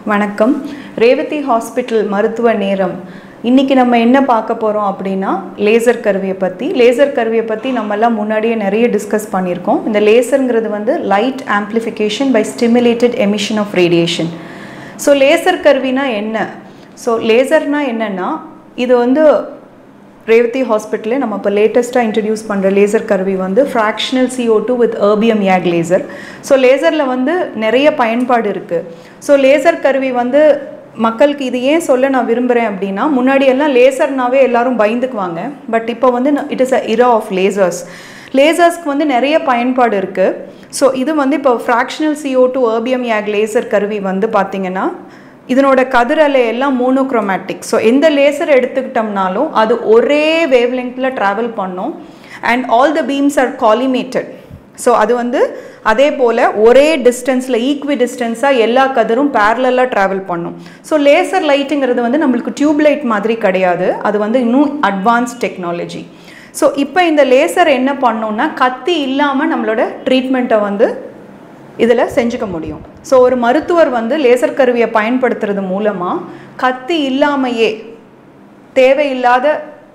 வணக்கம் ரேவதி ஹாஸ்பிட்டல் மருத்துவ நேரம் இன்னைக்கு நம்ம என்ன பார்க்க போகிறோம் அப்படின்னா லேசர் கருவியை பற்றி லேசர் கருவியை பற்றி நம்மெல்லாம் முன்னாடியே நிறைய டிஸ்கஸ் பண்ணியிருக்கோம் இந்த லேசருங்கிறது வந்து light amplification by stimulated emission of radiation so laser கருவினா என்ன ஸோ லேசர்னா என்னென்னா இது வந்து ரேவதி ஹாஸ்பிட்டலே நம்ம இப்போ லேட்டஸ்ட்டாக இன்ட்ரடியூஸ் பண்ணுற லேசர் கருவி வந்து fractional CO2 two with erbium YAG laser so லேசரில் வந்து நிறைய பயன்பாடு இருக்குது ஸோ லேசர் கருவி வந்து மக்களுக்கு இது ஏன் சொல்ல நான் விரும்புகிறேன் அப்படின்னா முன்னாடி எல்லாம் லேசர்னாவே எல்லாரும் பயந்துக்குவாங்க பட் இப்போ வந்து it is a era of lasers லேசர்ஸ்க்கு வந்து நிறைய பயன்பாடு இருக்குது ஸோ இது வந்து இப்போ fractional CO2 two erbium YAG laser கருவி வந்து பார்த்திங்கன்னா இதனோட கதிரலை எல்லாம் மோனோக்ரோமேட்டிக் ஸோ எந்த லேசர் எடுத்துக்கிட்டோம்னாலும் அது ஒரே வேவ் லெங்க்த்தில் ட்ராவல் பண்ணும் and all the beams are collimated so அது வந்து அதே போல் ஒரே டிஸ்டன்ஸில் ஈக்வி டிஸ்டன்ஸாக எல்லா கதிரும் பேரலாக ட்ராவல் பண்ணும் ஸோ லேசர் லைட்டுங்கிறது வந்து நம்மளுக்கு டியூப் லைட் மாதிரி கிடையாது அது வந்து இன்னும் அட்வான்ஸ் டெக்னாலஜி ஸோ இப்போ இந்த லேசர் என்ன பண்ணோம்னா கத்தி இல்லாமல் நம்மளோட ட்ரீட்மெண்ட்டை வந்து இதில் செஞ்சுக்க முடியும் ஸோ ஒரு மருத்துவர் வந்து லேசர் கருவியை பயன்படுத்துறது மூலமாக கத்தி இல்லாமையே தேவையில்லாத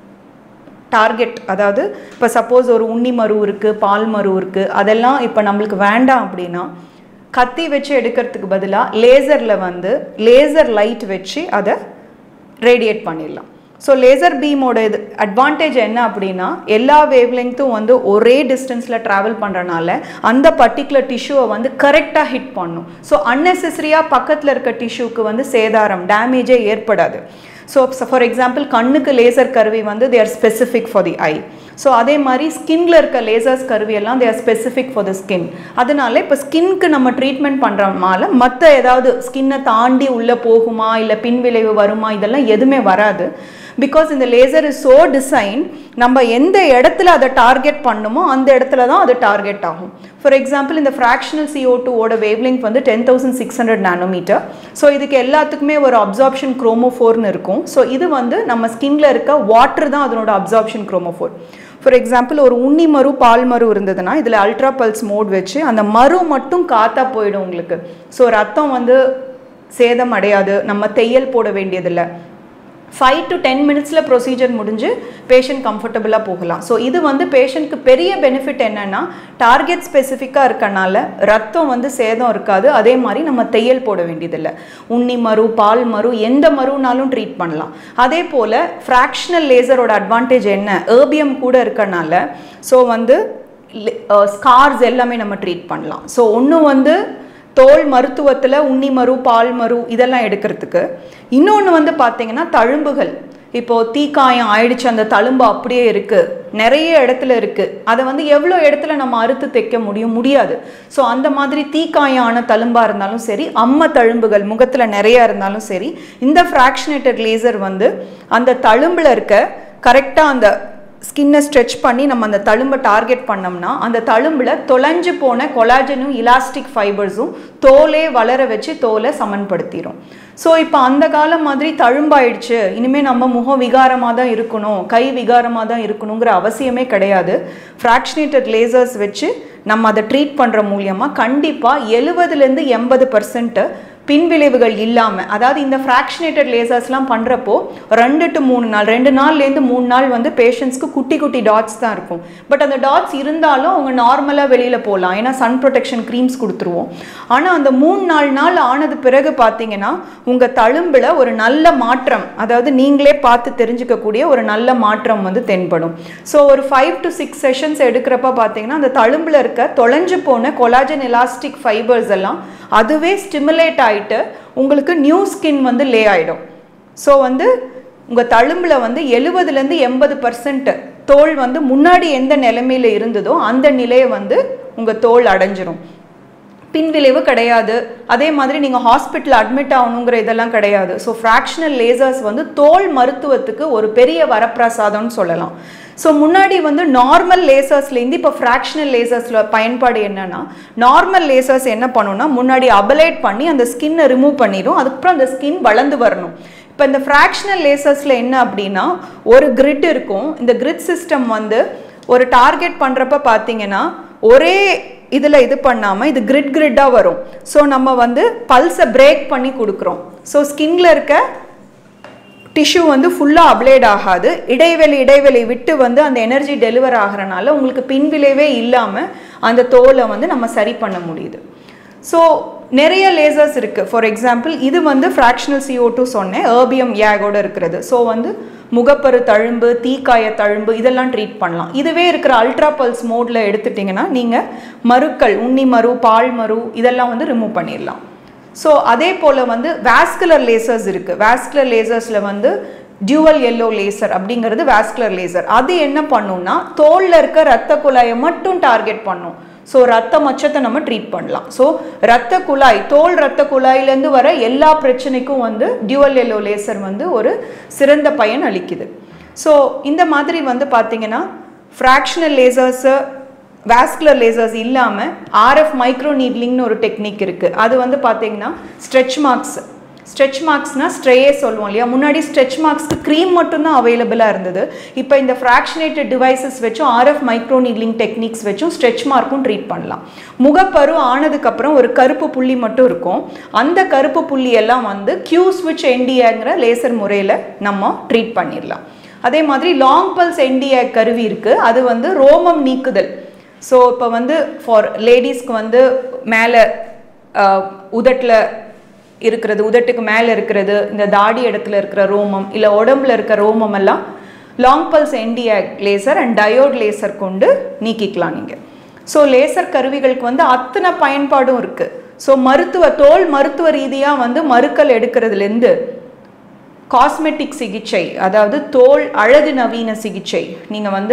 டார்கெட் அதாவது இப்போ சப்போஸ் ஒரு உண்ணி மரு இருக்குது பால் மரு இருக்குது அதெல்லாம் இப்போ நம்மளுக்கு வேண்டாம் அப்படின்னா கத்தி வச்சு எடுக்கிறதுக்கு பதிலாக லேசரில் வந்து லேசர் லைட் வச்சு அதை ரேடியேட் பண்ணிடலாம் ஸோ லேசர் பீமோட இது அட்வான்டேஜ் என்ன அப்படின்னா எல்லா வேவ்லெங்த்தும் வந்து ஒரே டிஸ்டன்ஸில் ட்ராவல் பண்ணுறனால அந்த பர்டிகுலர் டிஷ்யூவை வந்து கரெக்டாக ஹிட் பண்ணும் ஸோ அன்னெசரியாக பக்கத்தில் இருக்க டிஷ்யூக்கு வந்து சேதாரம் டேமேஜே ஏற்படாது ஸோ ஃபார் எக்ஸாம்பிள் கண்ணுக்கு லேசர் கருவி வந்து they are specific for the eye so அதே மாதிரி ஸ்கின்ல இருக்க லேசர்ஸ் கருவி எல்லாம் they are specific for the skin அதனால இப்போ ஸ்கின்க்கு நம்ம ட்ரீட்மெண்ட் பண்ணுறனால மற்ற ஏதாவது ஸ்கின்னை தாண்டி உள்ளே போகுமா இல்லை பின்விளைவு வருமா இதெல்லாம் எதுவுமே வராது பிகாஸ் இந்த லேசர் இஸ் ஸோ டிசைன் நம்ம எந்த இடத்துல அதை டார்கெட் பண்ணுமோ அந்த இடத்துல தான் அது டார்கெட் ஆகும் ஃபார் எக்ஸாம்பிள் இந்த ஃப்ராக்ஷனல் CO2 டூவோட வேவ்லிங்க் வந்து ten thousand six hundred nanometre so இதுக்கு எல்லாத்துக்குமே ஒரு அப்சார்ப்ஷன் குரோமோஃபோர்னு இருக்கும் ஸோ இது வந்து நம்ம ஸ்கின்ல இருக்க வாட்டர் தான் அதனோட அப்சார்ப்ஷன் குரோமோஃபோர் ஃபார் எக்ஸாம்பிள் ஒரு உண்ணி மரு பால் மரு இருந்ததுன்னா இதில் அல்ட்ரா பல்ஸ் மோட் வச்சு அந்த மரு மட்டும் காத்தா போயிடும் உங்களுக்கு ஸோ ரத்தம் வந்து சேதம் அடையாது நம்ம தையல் போட வேண்டியதில்லை ஃபைவ் டு டென் மினிட்ஸில் ப்ரொசீஜர் முடிஞ்சு பேஷண்ட் கம்ஃபர்டபுளாக போகலாம் ஸோ இது வந்து பேஷண்ட்க்கு பெரிய பெனிஃபிட் என்னென்னா டார்கெட் ஸ்பெசிஃபிக்காக இருக்கனால ரத்தம் வந்து சேதம் இருக்காது அதே மாதிரி நம்ம தையல் போட வேண்டியதில்லை உண்ணி மரு பால் மரு எந்த மருனாலும் ட்ரீட் பண்ணலாம் அதே போல் ஃப்ராக்ஷனல் லேசரோட அட்வான்டேஜ் என்ன ஏர்பியம் கூட இருக்கனால ஸோ வந்து ஸ்கார்ஸ் எல்லாமே நம்ம ட்ரீட் பண்ணலாம் ஸோ ஒன்று வந்து தோல் மருத்துவத்தில் உண்ணி மரு பால் மரு இதெல்லாம் எடுக்கிறதுக்கு இன்னொன்று வந்து பார்த்தீங்கன்னா தழும்புகள் இப்போது தீக்காயம் ஆயிடுச்சு அந்த தழும்பு அப்படியே இருக்குது நிறைய இடத்துல இருக்குது அதை வந்து எவ்வளோ இடத்துல நம்ம அறுத்து தைக்க முடியும் முடியாது ஸோ அந்த மாதிரி தீக்காயம் ஆன தழும்பாக இருந்தாலும் சரி அம்ம தழும்புகள் முகத்தில் நிறையா இருந்தாலும் சரி இந்த ஃப்ராக்ஷனேட்டட் லேசர் வந்து அந்த தழும்பில் இருக்க கரெக்டாக அந்த ஸ்கின்னை ஸ்ட்ரெச் பண்ணி நம்ம அந்த தழும்பை டார்கெட் பண்ணோம்னா அந்த தழும்பில் தொலைஞ்சு போன கொலாஜனும் இலாஸ்டிக் ஃபைபர்ஸும் தோலே வளர வச்சு தோலை சமன்படுத்திடும் ஸோ இப்போ அந்த காலம் மாதிரி தழும்பாயிடுச்சு இனிமேல் நம்ம முகம் விகாரமாக தான் இருக்கணும் கை விகாரமாக தான் இருக்கணுங்கிற அவசியமே கிடையாது ஃப்ராக்ஷனேட்டட் லேசர்ஸ் வச்சு நம்ம அதை ட்ரீட் பண்ணுற மூலியமாக கண்டிப்பாக எழுபதுலேருந்து எண்பது பர்சன்ட்டு பின்விளைவுகள் இல்லாமல் அதாவது இந்த ஃப்ராக்ஷனேட்டட் லேசர்ஸ்லாம் பண்ணுறப்போ ரெண்டு டு மூணு நாள் ரெண்டு நாள்லேருந்து மூணு நாள் வந்து பேஷண்ட்ஸ்க்கு குட்டி குட்டி டாட்ஸ் தான் இருக்கும் பட் அந்த டாட்ஸ் இருந்தாலும் அவங்க நார்மலாக வெளியில் போகலாம் ஏன்னா சன் ப்ரொடெக்ஷன் க்ரீம்ஸ் கொடுத்துருவோம் ஆனால் அந்த மூணு நாலு நாள் ஆனது பிறகு பார்த்தீங்கன்னா உங்கள் தழும்பில் ஒரு நல்ல மாற்றம் அதாவது நீங்களே பார்த்து தெரிஞ்சுக்கக்கூடிய ஒரு நல்ல மாற்றம் வந்து தென்படும் ஸோ ஒரு ஃபைவ் டு சிக்ஸ் செஷன்ஸ் எடுக்கிறப்ப பார்த்தீங்கன்னா அந்த தழும்பில் இருக்க தொலைஞ்சு போன கொலாஜன் எலாஸ்டிக் ஃபைபர்ஸ் எல்லாம் அதுவே ஸ்டிமுலேட் ஆகிட்டு உங்களுக்கு நியூ ஸ்கின் வந்து லே ஆகிடும் ஸோ வந்து உங்கள் தழும்பில் வந்து எழுபதுலேருந்து எண்பது பர்சன்ட் தோல் வந்து முன்னாடி எந்த நிலைமையில் இருந்ததோ அந்த நிலையை வந்து உங்கள் தோல் அடைஞ்சிரும் பின்விளைவு கிடையாது அதே மாதிரி நீங்கள் ஹாஸ்பிட்டல் அட்மிட் ஆகணுங்கிற இதெல்லாம் கிடையாது ஸோ ஃப்ராக்ஷனல் லேசர்ஸ் வந்து தோல் மருத்துவத்துக்கு ஒரு பெரிய வரப்பிரசாதம்னு சொல்லலாம் ஸோ முன்னாடி வந்து நார்மல் லேசர்ஸ்லேருந்து இப்போ ஃப்ராக்ஷனல் லேசர்ஸில் பயன்பாடு என்னன்னா நார்மல் லேசர்ஸ் என்ன பண்ணுன்னா முன்னாடி அபலேட் பண்ணி அந்த ஸ்கின்னை ரிமூவ் பண்ணிடும் அதுக்கப்புறம் அந்த ஸ்கின் வளர்ந்து வரணும் இப்போ இந்த ஃப்ராக்ஷனல் லேசர்ஸில் என்ன அப்படின்னா ஒரு கிரிட் இருக்கும் இந்த கிரிட் சிஸ்டம் வந்து ஒரு டார்கெட் பண்ணுறப்ப பார்த்தீங்கன்னா ஒரே இதில் இது பண்ணாமல் இது கிரிட் கிரிட்டாக வரும் ஸோ நம்ம வந்து பல்ஸை பிரேக் பண்ணி கொடுக்குறோம் ஸோ ஸ்கின்ல இருக்க டிஷ்யூ வந்து ஃபுல்லாக அப்ளேட் ஆகாது இடைவெளி இடைவெளி விட்டு வந்து அந்த எனர்ஜி டெலிவர் ஆகிறனால உங்களுக்கு பின்விளைவே இல்லாமல் அந்த தோலை வந்து நம்ம சரி பண்ண முடியுது ஸோ நிறைய லேசர்ஸ் இருக்குது ஃபார் எக்ஸாம்பிள் இது வந்து ஃப்ராக்ஷனல் CO2 டூ சொன்னேன் ஏர்பியம் ஏகோட இருக்கிறது ஸோ வந்து முகப்பரு தழும்பு தீக்காய தழும்பு இதெல்லாம் ட்ரீட் பண்ணலாம் இதுவே இருக்கிற அல்ட்ரா பல்ஸ் மோடில் எடுத்துட்டிங்கன்னா நீங்கள் மருக்கள் உண்ணி மரு பால் மரு இதெல்லாம் வந்து ரிமூவ் பண்ணிடலாம் ஸோ அதே போல் வந்து வாஸ்குலர் லேசர்ஸ் இருக்குது வாஸ்குலர் லேசர்ஸில் வந்து டியூவல் எல்லோ லேசர் அப்படிங்கிறது வாஸ்குலர் லேசர் அது என்ன பண்ணும்னா தோலில் இருக்க ரத்த குழாயை மட்டும் டார்கெட் பண்ணும் ஸோ ரத்த மச்சத்தை நம்ம ட்ரீட் பண்ணலாம் ஸோ ரத்த குழாய் தோல் ரத்த குழாயிலேருந்து வர எல்லா பிரச்சனைக்கும் வந்து டியூவல் எல்லோ லேசர் வந்து ஒரு சிறந்த பயன் அளிக்குது ஸோ இந்த மாதிரி வந்து பார்த்தீங்கன்னா ஃப்ராக்ஷனல் லேசர்ஸு வாஸ்குலர் லேசர்ஸ் இல்லாமல் ஆர்எஃப் மைக்ரோ நீட்லிங்னு ஒரு டெக்னிக் இருக்குது அது வந்து பார்த்தீங்கன்னா ஸ்ட்ரெச் மார்க்ஸ் ஸ்ட்ரெச் மார்க்ஸ்னால் ஸ்ட்ரேயே சொல்லுவோம் இல்லையா முன்னாடி ஸ்ட்ரெச் மார்க்ஸ்க்கு க்ரீம் மட்டும்தான் அவைலபிளாக இருந்தது இப்போ இந்த ஃப்ராக்ஷனேட்டட் டிவைசஸ் வச்சும் ஆர்எஃப் மைக்ரோ நீட்லிங் டெக்னிக்ஸ் வச்சும் ஸ்ட்ரெச் மார்க்கும் ட்ரீட் பண்ணலாம் முகப்பரு ஆனதுக்கப்புறம் ஒரு கருப்பு புள்ளி மட்டும் இருக்கும் அந்த கருப்பு புள்ளி எல்லாம் வந்து கியூ ஸ்விட்ச் என்டிஏங்கிற லேசர் முறையில் நம்ம ட்ரீட் பண்ணிடலாம் அதே மாதிரி லாங் பல்ஸ் என்டிஏ கருவி இருக்குது அது வந்து ரோமம் நீக்குதல் ஸோ இப்போ வந்து ஃபார் லேடிஸ்க்கு வந்து மேலே உதட்டில் இருக்கிறது உதட்டுக்கு மேலே இருக்கிறது இந்த தாடி இடத்துல இருக்கிற ரோமம் இல்லை உடம்புல இருக்க ரோமம் எல்லாம் long pulse Nd YAG laser and diode laser கொண்டு நீக்கிக்கலாம் நீங்கள் ஸோ லேசர் கருவிகளுக்கு வந்து அத்தனை பயன்பாடும் இருக்குது ஸோ மருத்துவ தோல் மருத்துவ ரீதியாக வந்து மருக்கள் எடுக்கிறதுலேருந்து காஸ்மெட்டிக் சிகிச்சை அதாவது தோல் அழகு நவீன சிகிச்சை நீங்கள் வந்து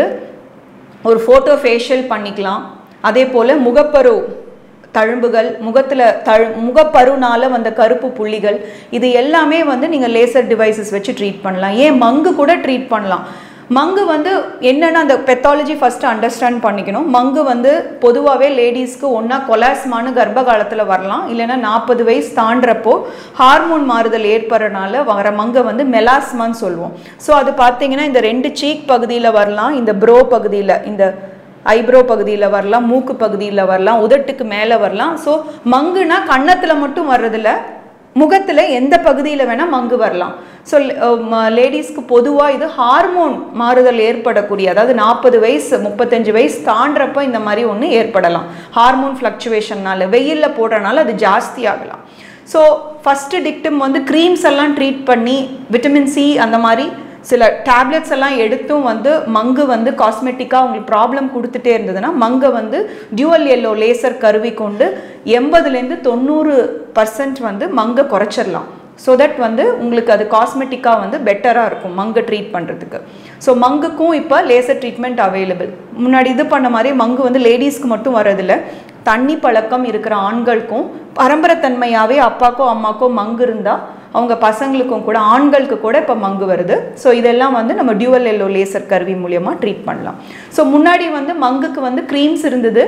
ஒரு ஃபோட்டோ ஃபேஷியல் பண்ணிக்கலாம் அதே போல் முகப்பரு தழும்புகள் முகத்தில் தழு முகப்பருனால வந்த கருப்பு புள்ளிகள் இது எல்லாமே வந்து நீங்கள் லேசர் டிவைசஸ் வச்சு ட்ரீட் பண்ணலாம் ஏன் மங்கு கூட ட்ரீட் பண்ணலாம் மங்கு வந்து என்னென்னா அந்த பெத்தாலஜி ஃபஸ்ட்டு அண்டர்ஸ்டாண்ட் பண்ணிக்கணும் மங்கு வந்து பொதுவாகவே லேடிஸ்க்கு ஒன்றா கொலாஸ்மானு கர்ப்ப காலத்தில் வரலாம் இல்லைன்னா நாற்பது வயசு தாண்டுறப்போ ஹார்மோன் மாறுதல் ஏற்படுறனால வர மங்கை வந்து மெலாஸ்மான்னு சொல்லுவோம் ஸோ அது பார்த்தீங்கன்னா இந்த ரெண்டு சீக் பகுதியில் வரலாம் இந்த ப்ரோ பகுதியில் இந்த ஐப்ரோ பகுதியில் வரலாம் மூக்கு பகுதியில் வரலாம் உதட்டுக்கு மேலே வரலாம் ஸோ மங்குனா கன்னத்தில் மட்டும் வர்றதில்ல முகத்தில் எந்த பகுதியில் வேணால் மங்கு வரலாம் ஸோ லேடிஸ்க்கு பொதுவாக இது ஹார்மோன் மாறுதல் ஏற்படக்கூடிய அதாவது நாற்பது வயசு முப்பத்தஞ்சு வயசு தாண்டுறப்ப இந்த மாதிரி ஒன்று ஏற்படலாம் ஹார்மோன் ஃப்ளக்சுவேஷன்னால வெயிலில் போடுறனால அது ஜாஸ்தி ஆகலாம் ஸோ ஃபஸ்ட்டு டிக்டம் வந்து க்ரீம்ஸ் எல்லாம் ட்ரீட் பண்ணி விட்டமின் சி அந்த மாதிரி சில டேப்லெட்ஸ் எல்லாம் எடுத்தும் வந்து மங்கு வந்து காஸ்மெட்டிக்காக உங்களுக்கு ப்ராப்ளம் கொடுத்துட்டே இருந்ததுன்னா மங்கை வந்து டியூவல் எல்லோ லேசர் கருவி கொண்டு எண்பதுலேருந்து தொண்ணூறு பர்சன்ட் வந்து மங்கை குறைச்சிடலாம் ஸோ தட் வந்து உங்களுக்கு அது காஸ்மெட்டிக்காக வந்து பெட்டராக இருக்கும் மங்கு ட்ரீட் பண்ணுறதுக்கு ஸோ மங்குக்கும் இப்போ லேசர் ட்ரீட்மெண்ட் அவைலபிள் முன்னாடி இது பண்ண மாதிரி மங்கு வந்து லேடிஸ்க்கு மட்டும் வரதில்ல தண்ணி பழக்கம் இருக்கிற ஆண்களுக்கும் பரம்பரைத்தன்மையாகவே அப்பாக்கோ அம்மாக்கோ மங்கு இருந்தால் அவங்க பசங்களுக்கும் கூட ஆண்களுக்கு கூட இப்போ மங்கு வருது ஸோ இதெல்லாம் வந்து நம்ம டியூவல் எல்லோ லேசர் கருவி மூலியமாக ட்ரீட் பண்ணலாம் ஸோ முன்னாடி வந்து மங்குக்கு வந்து க்ரீம்ஸ் இருந்தது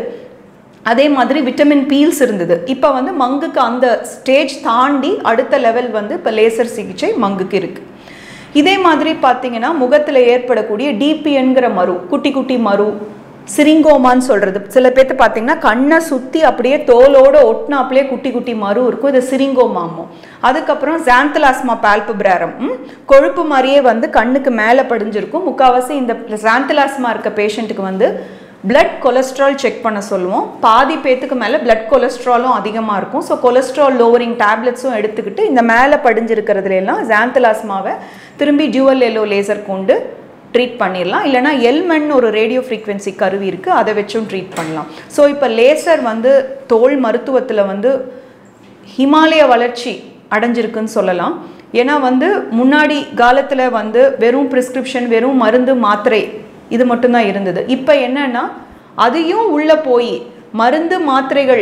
அதே மாதிரி விட்டமின் பீல்ஸ் இருந்தது இப்போ வந்து மங்குக்கு அந்த ஸ்டேஜ் தாண்டி அடுத்த லெவல் வந்து இப்போ லேசர் சிகிச்சை மங்குக்கு இருக்குது இதே மாதிரி பார்த்தீங்கன்னா முகத்தில் ஏற்படக்கூடிய டிபிஎன்கிற மரு குட்டி குட்டி மரு சிரிங்கோமான்னு சொல்கிறது சில பேர்த்து பார்த்தீங்கன்னா கண்ணை சுற்றி அப்படியே தோலோட ஒட்டினாப்லேயே குட்டி குட்டி மரு இருக்கும் இது சிரிங்கோமாமோ அதுக்கப்புறம் ஜாந்தலாஸ்மா பால்புபிராரம் கொழுப்பு மாதிரியே வந்து கண்ணுக்கு மேலே படிஞ்சிருக்கும் முக்கால்வாசி இந்த ஜாந்தலாஸ்மா இருக்க பேஷண்ட்டுக்கு வந்து பிளட் கொலஸ்ட்ரால் செக் பண்ண சொல்லுவோம் பாதி பேத்துக்கு மேலே பிளட் கொலஸ்ட்ராலும் அதிகமாக இருக்கும் ஸோ கொலஸ்ட்ரால் லோவரிங் டேப்லெட்ஸும் எடுத்துக்கிட்டு இந்த மேலே படிஞ்சிருக்கிறதுல எல்லாம் ஜாந்தலாஸ்மாவை திரும்பி டியூவல் எல்லோ லேசர் கொண்டு ட்ரீட் பண்ணிடலாம் இல்லைனா எல்மென் ஒரு ரேடியோ ஃப்ரீக்வன்சி கருவி இருக்குது அதை வச்சும் ட்ரீட் பண்ணலாம் ஸோ இப்போ லேசர் வந்து தோல் மருத்துவத்தில் வந்து ஹிமாலய வளர்ச்சி அடைஞ்சிருக்குன்னு சொல்லலாம் ஏன்னா வந்து முன்னாடி காலத்தில் வந்து வெறும் ப்ரிஸ்கிரிப்ஷன் வெறும் மருந்து மாத்திரை இது மட்டும்தான் இருந்தது இப்போ என்னன்னா அதையும் உள்ளே போய் மருந்து மாத்திரைகள்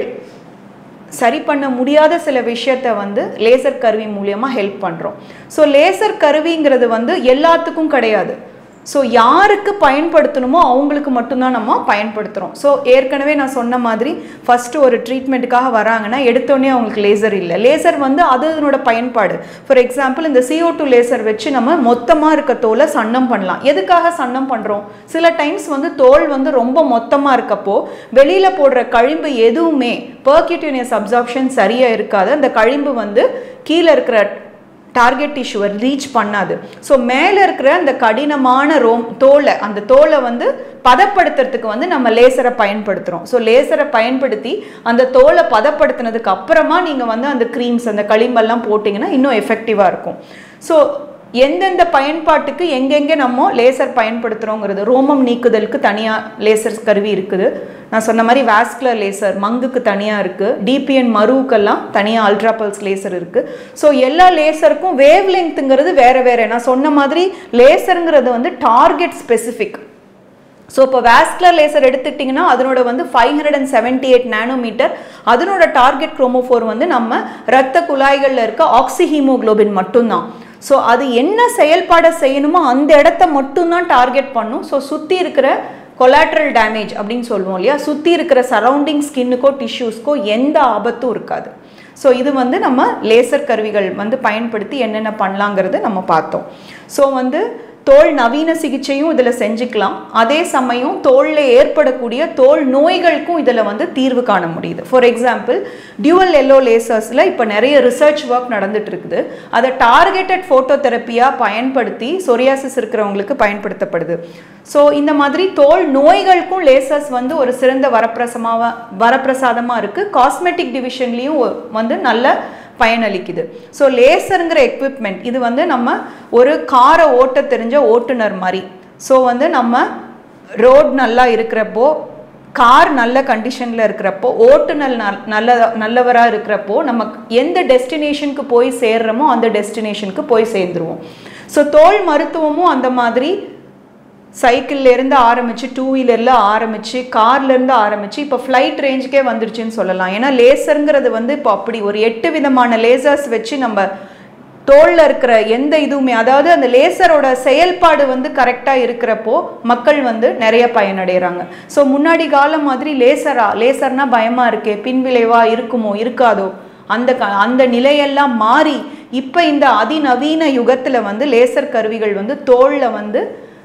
சரி பண்ண முடியாத சில விஷயத்த வந்து லேசர் கருவி மூலியமாக ஹெல்ப் பண்ணுறோம் ஸோ லேசர் கருவிங்கிறது வந்து எல்லாத்துக்கும் கிடையாது ஸோ யாருக்கு பயன்படுத்தணுமோ அவங்களுக்கு மட்டும்தான் நம்ம பயன்படுத்துகிறோம் ஸோ ஏற்கனவே நான் சொன்ன மாதிரி ஃபஸ்ட்டு ஒரு ட்ரீட்மெண்ட்டுக்காக வராங்கன்னா எடுத்தோடனே அவங்களுக்கு லேசர் இல்லை லேசர் வந்து அது அதனோட பயன்பாடு ஃபார் எக்ஸாம்பிள் இந்த CO2 டூ லேசர் வச்சு நம்ம மொத்தமாக இருக்க தோலை சன்னம் பண்ணலாம் எதுக்காக சன்னம் பண்ணுறோம் சில டைம்ஸ் வந்து தோல் வந்து ரொம்ப மொத்தமாக இருக்கப்போ வெளியில் போடுற கழிம்பு எதுவுமே பர்க்யூட்டேனியஸ் அப்சார்ப்ஷன் சரியாக இருக்காது அந்த கழிம்பு வந்து கீழே இருக்கிற டார்கெட் டிஷ்யூவை ரீச் பண்ணாது ஸோ மேலே இருக்கிற அந்த கடினமான ரோம் தோலை அந்த தோலை வந்து பதப்படுத்துறதுக்கு வந்து நம்ம லேசரை பயன்படுத்துகிறோம் ஸோ லேசரை பயன்படுத்தி அந்த தோலை பதப்படுத்தினதுக்கு அப்புறமா நீங்கள் வந்து அந்த க்ரீம்ஸ் அந்த களிம்பெல்லாம் போட்டிங்கன்னா இன்னும் எஃபெக்டிவாக இருக்கும் ஸோ எந்தெந்த பயன்பாட்டுக்கு எங்கெங்கே நம்ம லேசர் பயன்படுத்துகிறோங்கிறது ரோமம் நீக்குதலுக்கு தனியாக லேசர் கருவி இருக்குது நான் சொன்ன மாதிரி வாஸ்குலர் லேசர் மங்குக்கு தனியாக இருக்குது டிபிஎன் மருவுக்கெல்லாம் தனியாக அல்ட்ரா பல்ஸ் லேசர் இருக்குது ஸோ எல்லா லேசருக்கும் வேவ் லெங்க்த்துங்கிறது வேறு வேறு நான் சொன்ன மாதிரி லேசருங்கிறது வந்து டார்கெட் ஸ்பெசிஃபிக் ஸோ இப்போ வாஸ்குலர் லேசர் எடுத்துட்டிங்கன்னா அதனோட வந்து five hundred and seventy eight nanometre அதனோட டார்கெட் குரோமோஃபோர் வந்து நம்ம ரத்த குழாய்களில் இருக்க ஆக்சிஹீமோகுளோபின் மட்டும்தான் ஸோ அது என்ன செயல்பாடை செய்யணுமோ அந்த இடத்த மட்டும்தான் டார்கெட் பண்ணும் ஸோ சுற்றி இருக்கிற கொலாட்ரல் டேமேஜ் அப்படின்னு சொல்லுவோம் இல்லையா சுற்றி இருக்கிற சரௌண்டிங் ஸ்கின்னுக்கோ டிஷ்யூஸ்க்கோ எந்த ஆபத்தும் இருக்காது ஸோ இது வந்து நம்ம லேசர் கருவிகள் வந்து பயன்படுத்தி என்னென்ன பண்ணலாங்கிறது நம்ம பார்த்தோம் ஸோ வந்து தோல் நவீன சிகிச்சையும் இதில் செஞ்சுக்கலாம் அதே சமயம் தோலில் ஏற்படக்கூடிய தோல் நோய்களுக்கும் இதில் வந்து தீர்வு காண முடியுது ஃபார் எக்ஸாம்பிள் டியூவல் எல்லோ லேசர்ஸில் இப்போ நிறைய ரிசர்ச் ஒர்க் நடந்துட்டு இருக்குது அதை டார்கெட்டட் ஃபோட்டோ தெரப்பியாக பயன்படுத்தி சொரியாசிஸ் இருக்கிறவங்களுக்கு பயன்படுத்தப்படுது ஸோ இந்த மாதிரி தோல் நோய்களுக்கும் லேசர்ஸ் வந்து ஒரு சிறந்த வரப்பிரசமாக வரப்பிரசாதமாக இருக்குது காஸ்மெட்டிக் டிவிஷன்லேயும் வந்து நல்ல பயனளிக்குது ஸோ லேசருங்கிற எக்விப்மெண்ட் இது வந்து நம்ம ஒரு காரை ஓட்ட தெரிஞ்ச ஓட்டுநர் மாதிரி ஸோ வந்து நம்ம ரோட் நல்லா இருக்கிறப்போ கார் நல்ல கண்டிஷனில் இருக்கிறப்போ ஓட்டுநர் நல் நல்ல நல்லவராக இருக்கிறப்போ நம்ம எந்த டெஸ்டினேஷனுக்கு போய் சேர்றோமோ அந்த டெஸ்டினேஷனுக்கு போய் சேர்ந்துருவோம் ஸோ தோல் மருத்துவமும் அந்த மாதிரி சைக்கிள்ல இருந்து ஆரம்பிச்சு டூ வீலர்ல ஆரம்பிச்சு கார்ல இருந்து ஆரம்பிச்சு இப்போ ஃப்ளைட் ரேஞ்சுக்கே வந்துருச்சுன்னு சொல்லலாம் ஏன்னா லேசருங்கிறது வந்து இப்போ அப்படி ஒரு எட்டு விதமான லேசர்ஸ் வச்சு நம்ம தோல்ல இருக்கிற எந்த இதுவுமே அதாவது அந்த லேசரோட செயல்பாடு வந்து கரெக்டாக இருக்கிறப்போ மக்கள் வந்து நிறைய பயனடைகிறாங்க ஸோ முன்னாடி காலம் மாதிரி லேசரா லேசர்னா பயமா இருக்கே பின்விளைவா இருக்குமோ இருக்காதோ அந்த க அந்த நிலையெல்லாம் மாறி இப்போ இந்த அதிநவீன யுகத்தில் வந்து லேசர் கருவிகள் வந்து தோலில் வந்து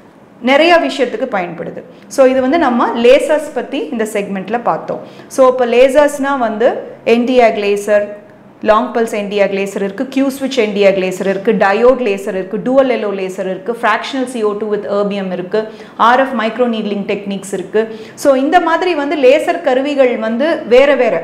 நிறைய விஷயத்துக்கு பயன்படுது ஸோ இது வந்து நம்ம லேசர்ஸ் பற்றி இந்த செக்மெண்ட்டில் பார்த்தோம் ஸோ இப்போ லேசர்ஸ்னால் வந்து Nd YAG laser long pulse Nd YAG laser இருக்குது கியூ ஸ்விட்ச் என்டிஆக் லேசர் இருக்குது டயோட் லேசர் இருக்குது டூவல் எல்லோ லேசர் இருக்குது fractional CO2 two with erbium இருக்குது ஆர்எஃப் மைக்ரோ நீட்லிங் டெக்னிக்ஸ் இருக்குது ஸோ இந்த மாதிரி வந்து லேசர் கருவிகள் வந்து வேறு வேறு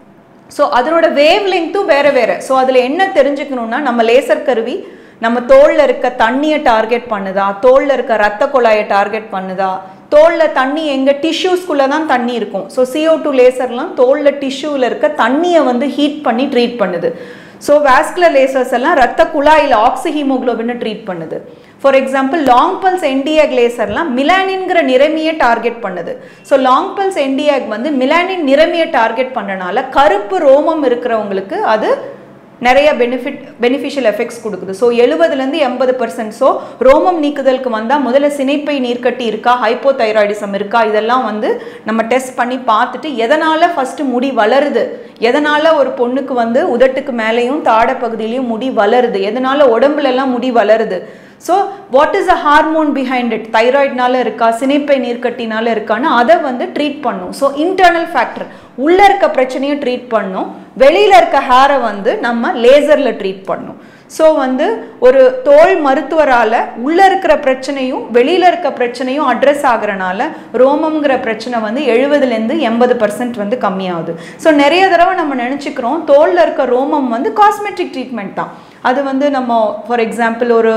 ஸோ அதனோட வேவ் லெங்க்த்தும் வேறு வேறு ஸோ அதில் என்ன தெரிஞ்சுக்கணுன்னா நம்ம லேசர் கருவி நம்ம தோல்ல இருக்க தண்ணியை டார்கெட் பண்ணுதா தோல்ல இருக்க ரத்த குழாயை டார்கெட் பண்ணுதா தோல்ல தண்ணி எங்க டிஷ்யூஸ்குள்ள தான் தண்ணி இருக்கும் ஸோ CO2 டூ லேசர்லாம் தோல்ல டிஷ்யூவில் இருக்க தண்ணியை வந்து ஹீட் பண்ணி ட்ரீட் பண்ணுது ஸோ வாஸ்குலர் லேசர்ஸ் எல்லாம் ரத்த குழாயில் ஆக்சிஹீமோகுளோபினை ட்ரீட் பண்ணுது for example long pulse Nd YAG லேசர்லாம் மிலானின்ங்கிற நிறமியை டார்கெட் பண்ணுது ஸோ லாங் பல்ஸ் என்டிஆக் வந்து மிலானின் நிறமியை டார்கெட் பண்ணனால கருப்பு ரோமம் இருக்கிறவங்களுக்கு அது நிறைய பெனிஃபிட் பெனிஃபிஷியல் எஃபெக்ட்ஸ் கொடுக்குது ஸோ எழுபதுலேருந்து எண்பது பர்சன்ட் ஸோ ரோமம் நீக்குதலுக்கு வந்தால் முதல்ல சினைப்பை நீர்க்கட்டி இருக்கா ஹைப்போதைராய்டிசம் இருக்கா இதெல்லாம் வந்து நம்ம டெஸ்ட் பண்ணி பார்த்துட்டு எதனால் ஃபஸ்ட்டு முடி வளருது எதனால் ஒரு பொண்ணுக்கு வந்து உதட்டுக்கு மேலேயும் தாடை பகுதியிலையும் முடி வளருது எதனால் உடம்புலலாம் முடி வளருது so what is a hormone behind it தைராய்ட்னால இருக்கா சினைப்பை நீர்க்கட்டினால இருக்கான்னு அதை வந்து ட்ரீட் பண்ணும் ஸோ இன்டர்னல் ஃபேக்டர் உள்ளே இருக்க பிரச்சனையும் ட்ரீட் பண்ணும் வெளியில் இருக்க ஹேரை வந்து நம்ம லேசரில் ட்ரீட் பண்ணும் ஸோ வந்து ஒரு தோல் மருத்துவரால் உள்ளே இருக்கிற பிரச்சனையும் வெளியில் இருக்க பிரச்சனையும் அட்ரஸ் ஆகுறனால ரோமம்ங்கிற பிரச்சனை வந்து எழுபதுலேருந்து எண்பது பர்சன்ட் வந்து கம்மியாகுது ஸோ நிறைய தடவை நம்ம நினச்சிக்கிறோம் தோலில் இருக்க ரோமம் வந்து காஸ்மெட்டிக் ட்ரீட்மெண்ட் தான் அது வந்து நம்ம ஃபார் எக்ஸாம்பிள் ஒரு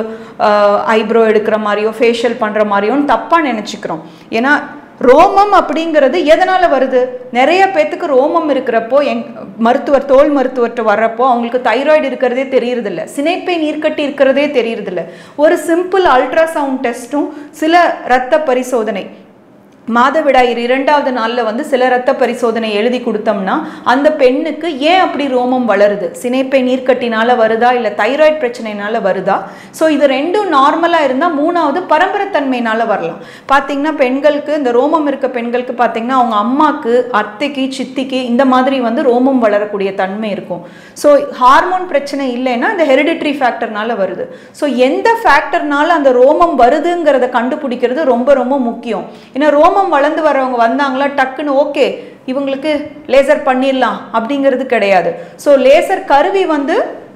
ஐப்ரோ எடுக்கிற மாதிரியோ ஃபேஷியல் பண்ணுற மாதிரியோன்னு தப்பாக நினச்சிக்கிறோம் ஏன்னா ரோமம் அப்படிங்கிறது எதனால் வருது நிறைய பேத்துக்கு ரோமம் இருக்கிறப்போ எங் மருத்துவர் தோல் மருத்துவர்கிட்ட வர்றப்போ அவங்களுக்கு தைராய்டு இருக்கிறதே தெரியறதில்ல சினைப்பை நீர்க்கட்டி இருக்கிறதே தெரியறதில்ல ஒரு சிம்பிள் அல்ட்ராசவுண்ட் டெஸ்ட்டும் சில இரத்த பரிசோதனை மாதவிடாய் இரண்டாவது நாளில் வந்து சில ரத்த பரிசோதனை எழுதி கொடுத்தோம்னா அந்த பெண்ணுக்கு ஏன் அப்படி ரோமம் வளருது சினைப்பை நீர்க்கட்டினால வருதா இல்லை தைராய்டு பிரச்சனைனால வருதா ஸோ இது ரெண்டும் நார்மலாக இருந்தால் மூணாவது பரம்பரைத்தன்மையினால வரலாம் பார்த்தீங்கன்னா பெண்களுக்கு இந்த ரோமம் இருக்க பெண்களுக்கு பார்த்தீங்கன்னா அவங்க அம்மாக்கு அத்தைக்கு சித்திக்கு இந்த மாதிரி வந்து ரோமம் வளரக்கூடிய தன்மை இருக்கும் ஸோ ஹார்மோன் பிரச்சனை இல்லைன்னா இந்த ஹெரிடிட்ரி ஃபேக்டர்னால வருது ஸோ எந்த ஃபேக்டர்னால அந்த ரோமம் வருதுங்கிறத கண்டுபிடிக்கிறது ரொம்ப ரொம்ப முக்கியம் ஏன்னா ரோமம் வளர்ந்து வரவங்க வந்தாங்களா டக்குன்னு ஓகே இவங்களுக்கு லேசர் பண்ணிடலாம் அப்படிங்கிறது கிடையாது ஸோ லேசர் கருவி வந்து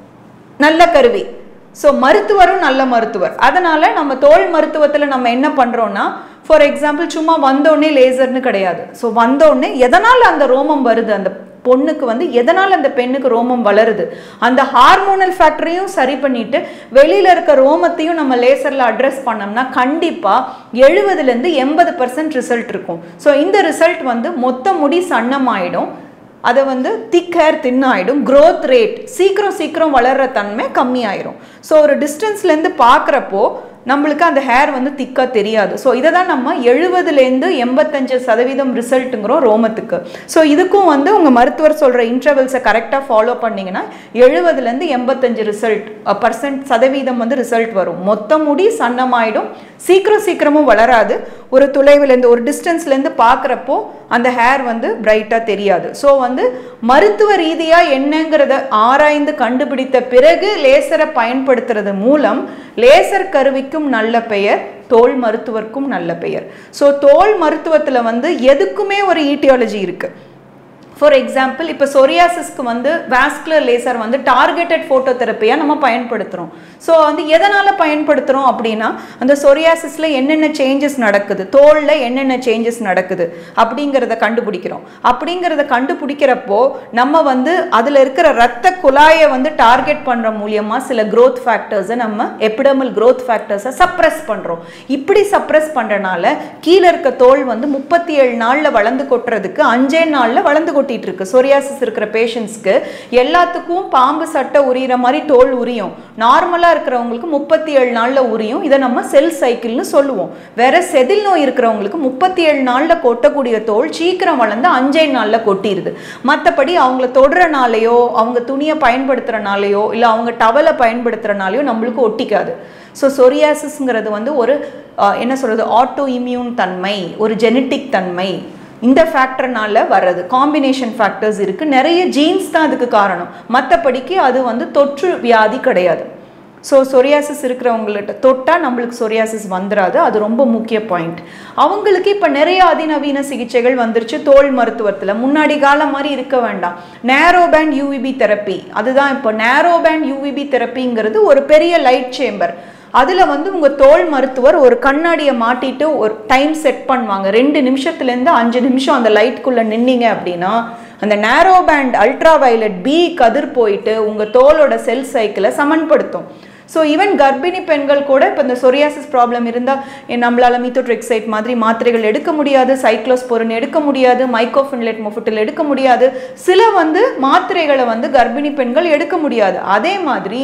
நல்ல கருவி ஸோ மருத்துவரும் நல்ல மருத்துவர் அதனால நம்ம தோல் மருத்துவத்தில் நம்ம என்ன பண்ணுறோம்னா ஃபார் எக்ஸாம்பிள் சும்மா வந்தோடனே லேசர்னு கிடையாது ஸோ வந்தோடனே எதனால் அந்த ரோமம் வருது அந்த பொண்ணுக்கு வந்து எதனால் அந்த பெண்ணுக்கு ரோமம் வளருது அந்த ஹார்மோனல் ஃபேக்டரையும் சரி பண்ணிட்டு வெளியில இருக்க ரோமத்தையும் நம்ம லேசர்ல அட்ரஸ் பண்ணோம்னா கண்டிப்பா எழுபதுலேருந்து எண்பது பர்சன்ட் ரிசல்ட் இருக்கும் ஸோ இந்த ரிசல்ட் வந்து மொத்த முடி சன்னமாயிடும் அதை வந்து திக் ஹேர் தின்னாயிடும் growth ரேட் சீக்கிரம் சீக்கிரம் வளர்ற தன்மை கம்மியாயிரும் ஸோ ஒரு டிஸ்டன்ஸ்லேருந்து பார்க்குறப்போ நம்மளுக்கு அந்த ஹேர் வந்து திக்காக தெரியாது ஸோ இதை தான் நம்ம எழுபதுலேருந்து எண்பத்தஞ்சு சதவீதம் ரிசல்ட்டுங்கிறோம் ரோமத்துக்கு ஸோ இதுக்கும் வந்து உங்கள் மருத்துவர் சொல்கிற இன்டர்வல்ஸை கரெக்டாக ஃபாலோ பண்ணிங்கன்னா எழுபதுலேருந்து எண்பத்தஞ்சு ரிசல்ட் பர்சன்ட் சதவீதம் வந்து ரிசல்ட் வரும் மொத்த முடி சன்னமாயிடும் சீக்கிரம் சீக்கிரமும் வளராது ஒரு துளைவிலேருந்து ஒரு டிஸ்டன்ஸ்லேருந்து பார்க்குறப்போ அந்த ஹேர் வந்து பிரைட்டாக தெரியாது ஸோ வந்து மருத்துவ ரீதியாக என்னங்கிறத ஆராய்ந்து கண்டுபிடித்த பிறகு லேசரை பயன்படுத்துறது மூலம் லேசர் கருவிக்கும் நல்ல பெயர் தோல் மருத்துவருக்கும் நல்ல பெயர் ஸோ தோல் மருத்துவத்தில் வந்து எதுக்குமே ஒரு ஈட்டியாலஜி இருக்குது ஃபார் எக்ஸாம்பிள் இப்போ சொரியாசிஸ்க்கு வந்து வாஸ்குலர் லேசர் வந்து டார்கெட்டட் ஃபோட்டோதெரப்பியாக நம்ம பயன்படுத்துகிறோம் ஸோ வந்து எதனால் பயன்படுத்துகிறோம் அப்படின்னா அந்த சொரியாசிஸில் என்னென்ன சேஞ்சஸ் நடக்குது தோலில் என்னென்ன சேஞ்சஸ் நடக்குது அப்படிங்கிறத கண்டுபிடிக்கிறோம் அப்படிங்கிறத கண்டுபிடிக்கிறப்போ நம்ம வந்து அதில் இருக்கிற ரத்த குழாயை வந்து டார்கெட் பண்ணுற மூலியமாக சில growth ஃபேக்டர்ஸை நம்ம எபிடமல் growth ஃபேக்டர்ஸை சப்ரஸ் பண்ணுறோம் இப்படி சப்ரஸ் பண்ணுறனால கீழே இருக்க தோல் வந்து முப்பத்தி ஏழு நாளில் வளர்ந்து கொட்டுறதுக்கு அஞ்சே நாளில் வளர்ந்து கொட்டிட்டு இருக்கு சொரியாசிஸ் இருக்கிற பேஷண்ட்ஸ்க்கு எல்லாத்துக்கும் பாம்பு சட்டை உரியிற மாதிரி தோல் உரியும் நார்மலாக இருக்கிறவங்களுக்கு முப்பத்தி ஏழு நாளில் உரியும் இதை நம்ம செல் சைக்கிள்னு சொல்லுவோம் வேற செதில் நோய் இருக்கிறவங்களுக்கு முப்பத்தி ஏழு நாளில் கொட்டக்கூடிய தோல் சீக்கிரம் வளர்ந்து அஞ்சே நாளில் கொட்டிடுது மற்றபடி அவங்கள தொடுறனாலேயோ அவங்க துணியை பயன்படுத்துறனாலேயோ இல்லை அவங்க டவலை பயன்படுத்துறனாலேயோ நம்மளுக்கு ஒட்டிக்காது ஸோ சொரியாசிஸ்ங்கிறது வந்து ஒரு அஹ், என்ன சொல்கிறது ஆட்டோ இம்யூன் தன்மை ஒரு ஜெனட்டிக் தன்மை இந்த ஃபேக்டர்னால வர்றது காம்பினேஷன் ஃபேக்டர்ஸ் இருக்குது நிறைய ஜீன்ஸ் தான் அதுக்கு காரணம் மற்றபடிக்கு அது வந்து தொற்று வியாதி கிடையாது ஸோ சொரியாசிஸ் இருக்கிறவங்கள்ட்ட தொட்டால் நம்மளுக்கு சொரியாசிஸ் வந்துடாது அது ரொம்ப முக்கிய பாயிண்ட் அவங்களுக்கு இப்போ நிறைய அதிநவீன சிகிச்சைகள் வந்துருச்சு தோல் மருத்துவத்தில் முன்னாடி காலம் மாதிரி இருக்க வேண்டாம் நேரோ பேண்ட் யூவிபி தெரப்பி அதுதான் இப்போ நேரோ பேண்ட் யூவிபி தெரப்பிங்கிறது ஒரு பெரிய லைட் சேம்பர் அதில் வந்து உங்கள் தோல் மருத்துவர் ஒரு கண்ணாடியை மாட்டிட்டு ஒரு டைம் செட் பண்ணுவாங்க ரெண்டு நிமிஷத்துலேருந்து அஞ்சு நிமிஷம் அந்த லைட்குள்ளே நின்னீங்க அப்படின்னா அந்த narrow band ultraviolet B கதிர் போயிட்டு உங்கள் தோலோட செல் சைக்கிளை சமன்படுத்தும் ஸோ ஈவன் கர்ப்பிணி பெண்கள் கூட இப்போ இந்த சொரியாசிஸ் ப்ராப்ளம் இருந்தால் நம்மளால் மீத்தோட்ரிக்சைட் மாதிரி மாத்திரைகள் எடுக்க முடியாது சைக்ளோஸ்போரின் எடுக்க முடியாது மைக்கோஃபின்லெட் மொஃபிட்டில் எடுக்க முடியாது சில வந்து மாத்திரைகளை வந்து கர்ப்பிணி பெண்கள் எடுக்க முடியாது அதே மாதிரி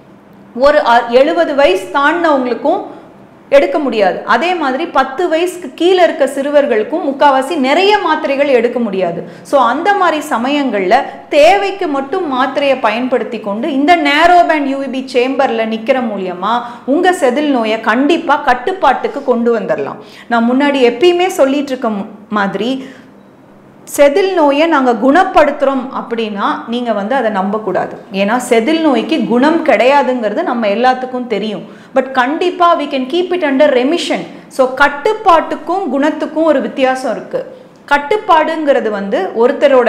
ஒரு எழுபது வயசு தாண்டினவங்களுக்கும் எடுக்க முடியாது அதே மாதிரி பத்து வயசுக்கு கீழே இருக்க சிறுவர்களுக்கும் முக்காவாசி நிறைய மாத்திரைகள் எடுக்க முடியாது ஸோ அந்த மாதிரி சமயங்களில் தேவைக்கு மட்டும் மாத்திரையை பயன்படுத்தி கொண்டு இந்த நேரோ பேண்ட் யூவிபி சேம்பரில் நிற்கிற மூலியமா உங்கள் செதில் நோயை கண்டிப்பாக கட்டுப்பாட்டுக்கு கொண்டு வந்துடலாம் நான் முன்னாடி எப்பயுமே சொல்லிட்டு இருக்க மு- மாதிரி செதில் நோயை நாங்கள் குணப்படுத்துகிறோம் அப்படின்னா நீங்கள் வந்து அதை நம்பக்கூடாது ஏன்னா செதில் நோய்க்கு குணம் கிடையாதுங்கிறது நம்ம எல்லாத்துக்கும் தெரியும் பட் கண்டிப்பாக we can keep it under remission so கட்டுப்பாட்டுக்கும் குணத்துக்கும் ஒரு வித்தியாசம் இருக்குது கட்டுப்பாடுங்கிறது வந்து ஒருத்தரோட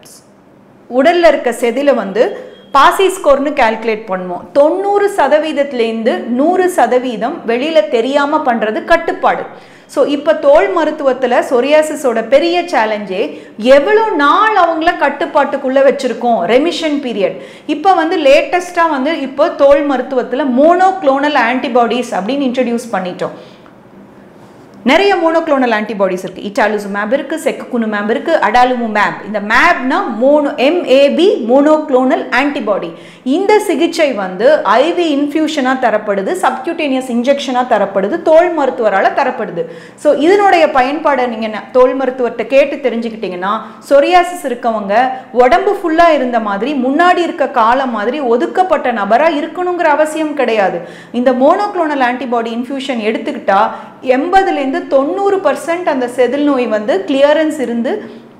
உடல்ல இருக்க செதில வந்து பாசி ஸ்கோர்னு கால்குலேட் பண்ணுவோம் தொண்ணூறு சதவீதத்துலேருந்து நூறு சதவீதம் வெளியில தெரியாம பண்றது கட்டுப்பாடு ஸோ இப்போ தோல் மருத்துவத்தில் சொரியாசிஸோட பெரிய சேலஞ்சே எவ்வளோ நாள் அவங்கள கட்டுப்பாட்டுக்குள்ளே வச்சுருக்கோம் ரெமிஷன் பீரியட் இப்போ வந்து லேட்டஸ்ட்டாக வந்து இப்போ தோல் மருத்துவத்தில் மோனோக்ளோனல் ஆன்டிபாடிஸ் அப்படின்னு இன்ட்ரடியூஸ் பண்ணிட்டோம் நிறைய மோனோக்ளோனல் ஆன்டிபாடிஸ் இருக்குது இட்டாலுசுமேப் இருக்குது செக்குனுமேப் இருக்குது அடாலுமுமேப் இந்த மேப்னா மோனோ எம்ஏபி மோனோக்ளோனல் ஆன்டிபாடி இந்த சிகிச்சை வந்து ஐவி இன்ஃபியூஷனாக தரப்படுது சப்கியூட்டேனியஸ் இன்ஜெக்ஷனாக தரப்படுது தோல் மருத்துவரால் தரப்படுது ஸோ இதனுடைய பயன்பாடை நீங்கள் தோல் மருத்துவர்கிட்ட கேட்டு தெரிஞ்சுக்கிட்டீங்கன்னா சொரியாசிஸ் இருக்கவங்க உடம்பு ஃபுல்லாக இருந்த மாதிரி முன்னாடி இருக்க காலம் மாதிரி ஒதுக்கப்பட்ட நபராக இருக்கணுங்கிற அவசியம் கிடையாது இந்த மோனோக்ளோனல் ஆன்டிபாடி இன்ஃபியூஷன் எடுத்துக்கிட்டா எண்பதுலேருந்து தொண்ணூறு பர்சன்ட் அந்த செதில் நோய் வந்து கிளியரன்ஸ் இருந்து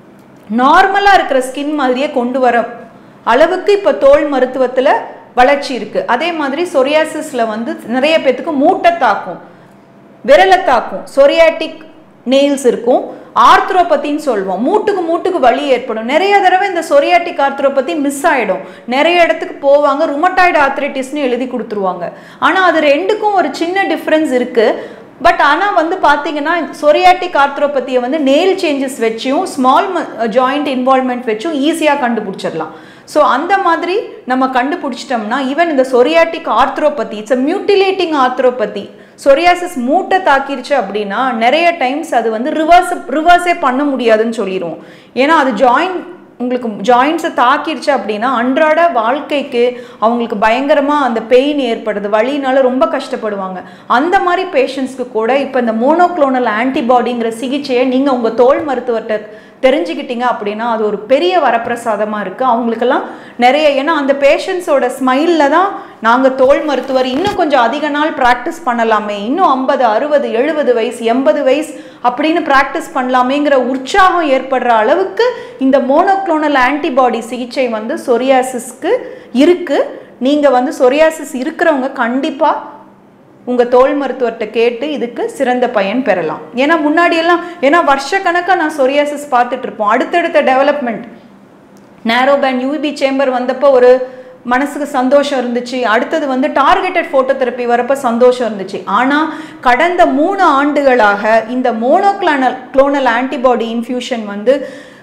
நார்மலாக இருக்கிற ஸ்கின் மாதிரியே கொண்டு வர அளவுக்கு இப்போ தோல் மருத்துவத்தில் வளர்ச்சி இருக்குது அதே மாதிரி சொரியாசிஸில் வந்து நிறைய பேத்துக்கு மூட்டை தாக்கும் விரலை தாக்கும் சொரியாட்டிக் நெயில்ஸ் இருக்கும் ஆர்த்ரோபத்தின்னு சொல்லுவோம் மூட்டுக்கு மூட்டுக்கு வலி ஏற்படும் நிறைய தடவை இந்த சொரியாட்டிக் ஆர்த்ரோபதி மிஸ் ஆகிடும் நிறைய இடத்துக்கு போவாங்க ருமட்டாய்டு ஆர்த்ரைட்டிஸ்னு எழுதி கொடுத்துருவாங்க ஆனால் அது ரெண்டுக்கும் ஒரு சின்ன டிஃப்ரென்ஸ் இருக்குது பட் ஆனால் வந்து பார்த்தீங்கன்னா சொரியாட்டிக் ஆர்த்ரோபதியை வந்து நெயில் சேஞ்சஸ் வச்சும் ஸ்மால் ஜாயிண்ட் இன்வால்மெண்ட் வச்சும் ஈஸியாக கண்டுபிடிச்சிடலாம் ஸோ அந்த மாதிரி நம்ம கண்டுபிடிச்சிட்டோம்னா ஈவன் இந்த psoriatic arthropathy it's a mutilating arthropathy psoriasis மூட்டை தாக்கிருச்சு அப்படின்னா நிறைய டைம்ஸ் அது வந்து ரிவர்ஸ் ரிவர்ஸே பண்ண முடியாதுன்னு சொல்லிடுவோம் ஏன்னா அது ஜாயிண்ட் உங்களுக்கு ஜாயின்ஸை தாக்கிடுச்சு அப்படின்னா அன்றாட வாழ்க்கைக்கு அவங்களுக்கு பயங்கரமாக அந்த பெயின் ஏற்படுது வலினால ரொம்ப கஷ்டப்படுவாங்க அந்த மாதிரி பேஷண்ட்ஸ்க்கு கூட இப்போ இந்த மோனோக்ளோனல் ஆன்டிபாடிங்கிற சிகிச்சையை நீங்கள் உங்கள் தோல் மருத்துவர்கிட்ட தெரிஞ்சுக்கிட்டீங்க அப்படின்னா அது ஒரு பெரிய வரப்பிரசாதமாக இருக்குது அவங்களுக்கெல்லாம் நிறைய ஏன்னா அந்த பேஷண்ட்ஸோட ஸ்மைலில் தான் நாங்கள் தோல் மருத்துவர் இன்னும் கொஞ்சம் அதிக நாள் ப்ராக்டிஸ் பண்ணலாமே இன்னும் ஐம்பது அறுபது எழுபது வயசு எண்பது வயசு அப்படின்னு ப்ராக்டிஸ் பண்ணலாமேங்கிற உற்சாகம் ஏற்படுற அளவுக்கு இந்த மோனோக்ளோனல் ஆன்டிபாடி சிகிச்சை வந்து சொரியாசிஸ்க்கு இருக்குது நீங்கள் வந்து சொரியாசிஸ் இருக்கிறவங்க கண்டிப்பாக உங்கள் தோல் மருத்துவர்கிட்ட கேட்டு இதுக்கு சிறந்த பயன் பெறலாம் ஏன்னா முன்னாடியெல்லாம் ஏன்னா வருஷக்கணக்காக நான் சொரியாசிஸ் பார்த்துட்டு இருப்போம் அடுத்தடுத்த டெவலப்மெண்ட் நேரோ பேண்ட் யூபி சேம்பர் வந்தப்போ ஒரு மனசுக்கு சந்தோஷம் இருந்துச்சு அடுத்தது வந்து டார்கெட்டட் ஃபோட்டோ தெரப்பி வரப்போ சந்தோஷம் இருந்துச்சு ஆனால் கடந்த மூணு ஆண்டுகளாக இந்த மோனோக்ளானல் குளோனல் ஆன்டிபாடி இன்ஃபியூஷன் வந்து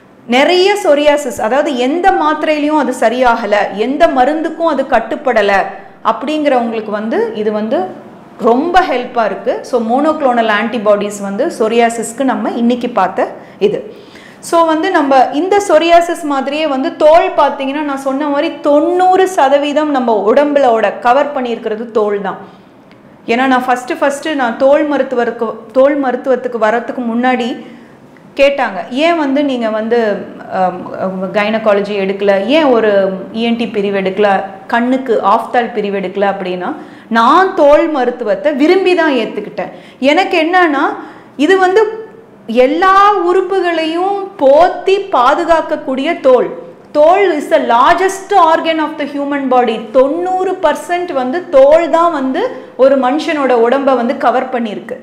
நிறைய சொரியாசிஸ் அதாவது எந்த மாத்திரையிலையும் அது சரியாகலை எந்த மருந்துக்கும் அது கட்டுப்படலை அப்படிங்கிறவங்களுக்கு வந்து இது வந்து ரொம்ப ஹெல்ப்பாக இருக்குது ஸோ மோனோக்ளோனல் ஆன்டிபாடிஸ் வந்து சொரியாசிஸ்க்கு நம்ம இன்னைக்கு பார்த்த இது ஸோ வந்து நம்ம இந்த சொரியாசிஸ் மாதிரியே வந்து தோல் பார்த்தீங்கன்னா நான் சொன்ன மாதிரி தொண்ணூறு சதவீதம் நம்ம உடம்புலோட கவர் பண்ணியிருக்கிறது தோல் தான் ஏன்னா நான் ஃபஸ்ட்டு ஃபஸ்ட்டு நான் தோல் மருத்துவருக்கு தோல் மருத்துவத்துக்கு வரத்துக்கு முன்னாடி கேட்டாங்க ஏன் வந்து நீங்கள் வந்து கைனகாலஜி எடுக்கல ஏன் ஒரு இஎன்டி பிரிவு எடுக்கல கண்ணுக்கு ஆஃப்தால் பிரிவு எடுக்கல அப்படின்னா நான் தோல் மருத்துவத்தை விரும்பி தான் ஏற்றுக்கிட்டேன் எனக்கு என்னன்னா இது வந்து எல்லா உறுப்புகளையும் போத்தி பாதுகாக்கக்கூடிய தோல் தோல் is the largest organ of the human body தொண்ணூறு பர்சன்ட் வந்து தோல் தான் வந்து ஒரு மனுஷனோட உடம்பை வந்து கவர் பண்ணியிருக்கு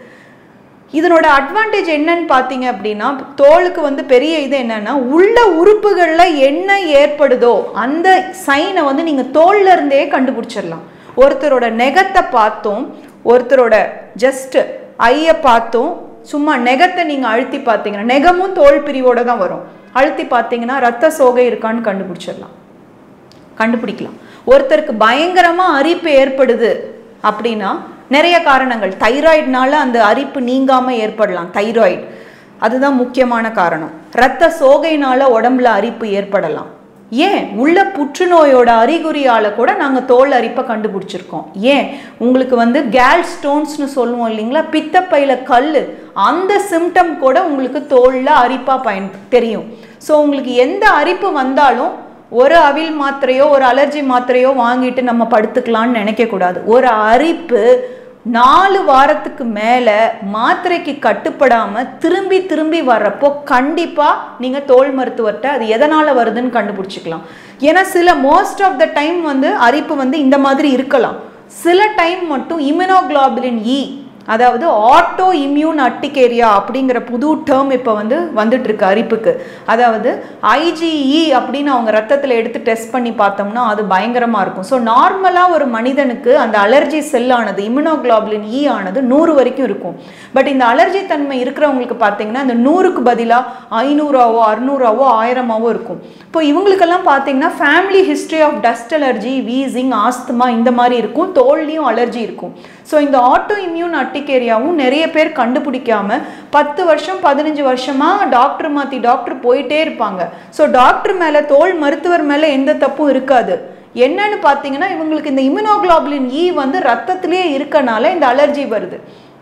இதனோட அட்வான்டேஜ் என்னன்னு பார்த்தீங்க அப்படின்னா தோலுக்கு வந்து பெரிய இது என்னன்னா உள்ள உறுப்புகளில் என்ன ஏற்படுதோ அந்த சைனை வந்து நீங்கள் தோல்ல இருந்தே கண்டுபிடிச்சிடலாம் ஒருத்தரோட நெகத்தை பார்த்தோம் ஒருத்தரோட ஜஸ்ட் ஐயை பார்த்தோம் சும்மா நெகத்தை நீங்கள் அழுத்தி பார்த்தீங்கன்னா நெகமும் தோல் பிரிவோட தான் வரும் அழுத்தி பார்த்தீங்கன்னா ரத்த சோகை இருக்கான்னு கண்டுபிடிச்சிடலாம் கண்டுபிடிக்கலாம் ஒருத்தருக்கு பயங்கரமாக அரிப்பு ஏற்படுது அப்படின்னா நிறைய காரணங்கள் தைராய்டுனால அந்த அரிப்பு நீங்காமல் ஏற்படலாம் தைராய்டு அதுதான் முக்கியமான காரணம் இரத்த சோகையினால உடம்புல அரிப்பு ஏற்படலாம் ஏன் உள்ள புற்றுநோயோட அறிகுறியால் கூட நாங்கள் தோல் அரிப்பை கண்டுபிடிச்சிருக்கோம் ஏன் உங்களுக்கு வந்து கேல் ஸ்டோன்ஸ்னு சொல்லுவோம் இல்லைங்களா பித்தப்பையில் கல் அந்த சிம்டம் கூட உங்களுக்கு தோலில் அரிப்பாக பயன் தெரியும் ஸோ உங்களுக்கு எந்த அரிப்பு வந்தாலும் ஒரு அவில் மாத்திரையோ ஒரு அலர்ஜி மாத்திரையோ வாங்கிட்டு நம்ம படுத்துக்கலாம்னு நினைக்கக்கூடாது ஒரு அரிப்பு நாலு வாரத்துக்கு மேலே மாத்திரைக்கு கட்டுப்படாமல் திரும்பி திரும்பி வர்றப்போ கண்டிப்பாக நீங்கள் தோல் மருத்துவர்கிட்ட அது எதனால் வருதுன்னு கண்டுபிடிச்சிக்கலாம் ஏன்னா சில மோஸ்ட் ஆஃப் த டைம் வந்து அரிப்பு வந்து இந்த மாதிரி இருக்கலாம் சில டைம் மட்டும் இம்யூனோகுளோபுலின் இ அதாவது ஆட்டோ இம்யூன் அட்டிகேரியா அப்படிங்கிற புது டேர்ம் இப்போ வந்து வந்துட்டு இருக்கு அரிப்புக்கு அதாவது ஐஜிஇ அப்படின்னு அவங்க ரத்தத்தில் எடுத்து டெஸ்ட் பண்ணி பார்த்தோம்னா அது பயங்கரமாக இருக்கும் ஸோ நார்மலாக ஒரு மனிதனுக்கு அந்த அலர்ஜி செல்லானது இம்யூனோகுளோபுலின் இ ஆனது நூறு வரைக்கும் இருக்கும் பட் இந்த அலர்ஜி தன்மை இருக்கிறவங்களுக்கு பார்த்தீங்கன்னா இந்த நூறுக்கு பதிலாக ஐநூறாவோ அறுநூறாவோ ஆயிரமாவோ இருக்கும் இப்போ இவங்களுக்கெல்லாம் பார்த்தீங்கன்னா family history of dust allergy wheezing asthma இந்த மாதிரி இருக்கும் தோல்லையும் அலர்ஜி இருக்கும் ஸோ இந்த ஆட்டோ இம்யூன் அட்டிகேரியாவும் நிறைய பேர் கண்டுபிடிக்காம பத்து வருஷம் பதினஞ்சு வருஷமா டாக்டர் மாத்தி டாக்டர் போயிட்டே இருப்பாங்க ஸோ டாக்டர் மேல தோல் மருத்துவர் மேல எந்த தப்பும் இருக்காது என்னன்னு பார்த்தீங்கன்னா இவங்களுக்கு இந்த இம்யூனோகுளோபுலின் இ வந்து ரத்தத்திலேயே இருக்கனால இந்த அலர்ஜி வருது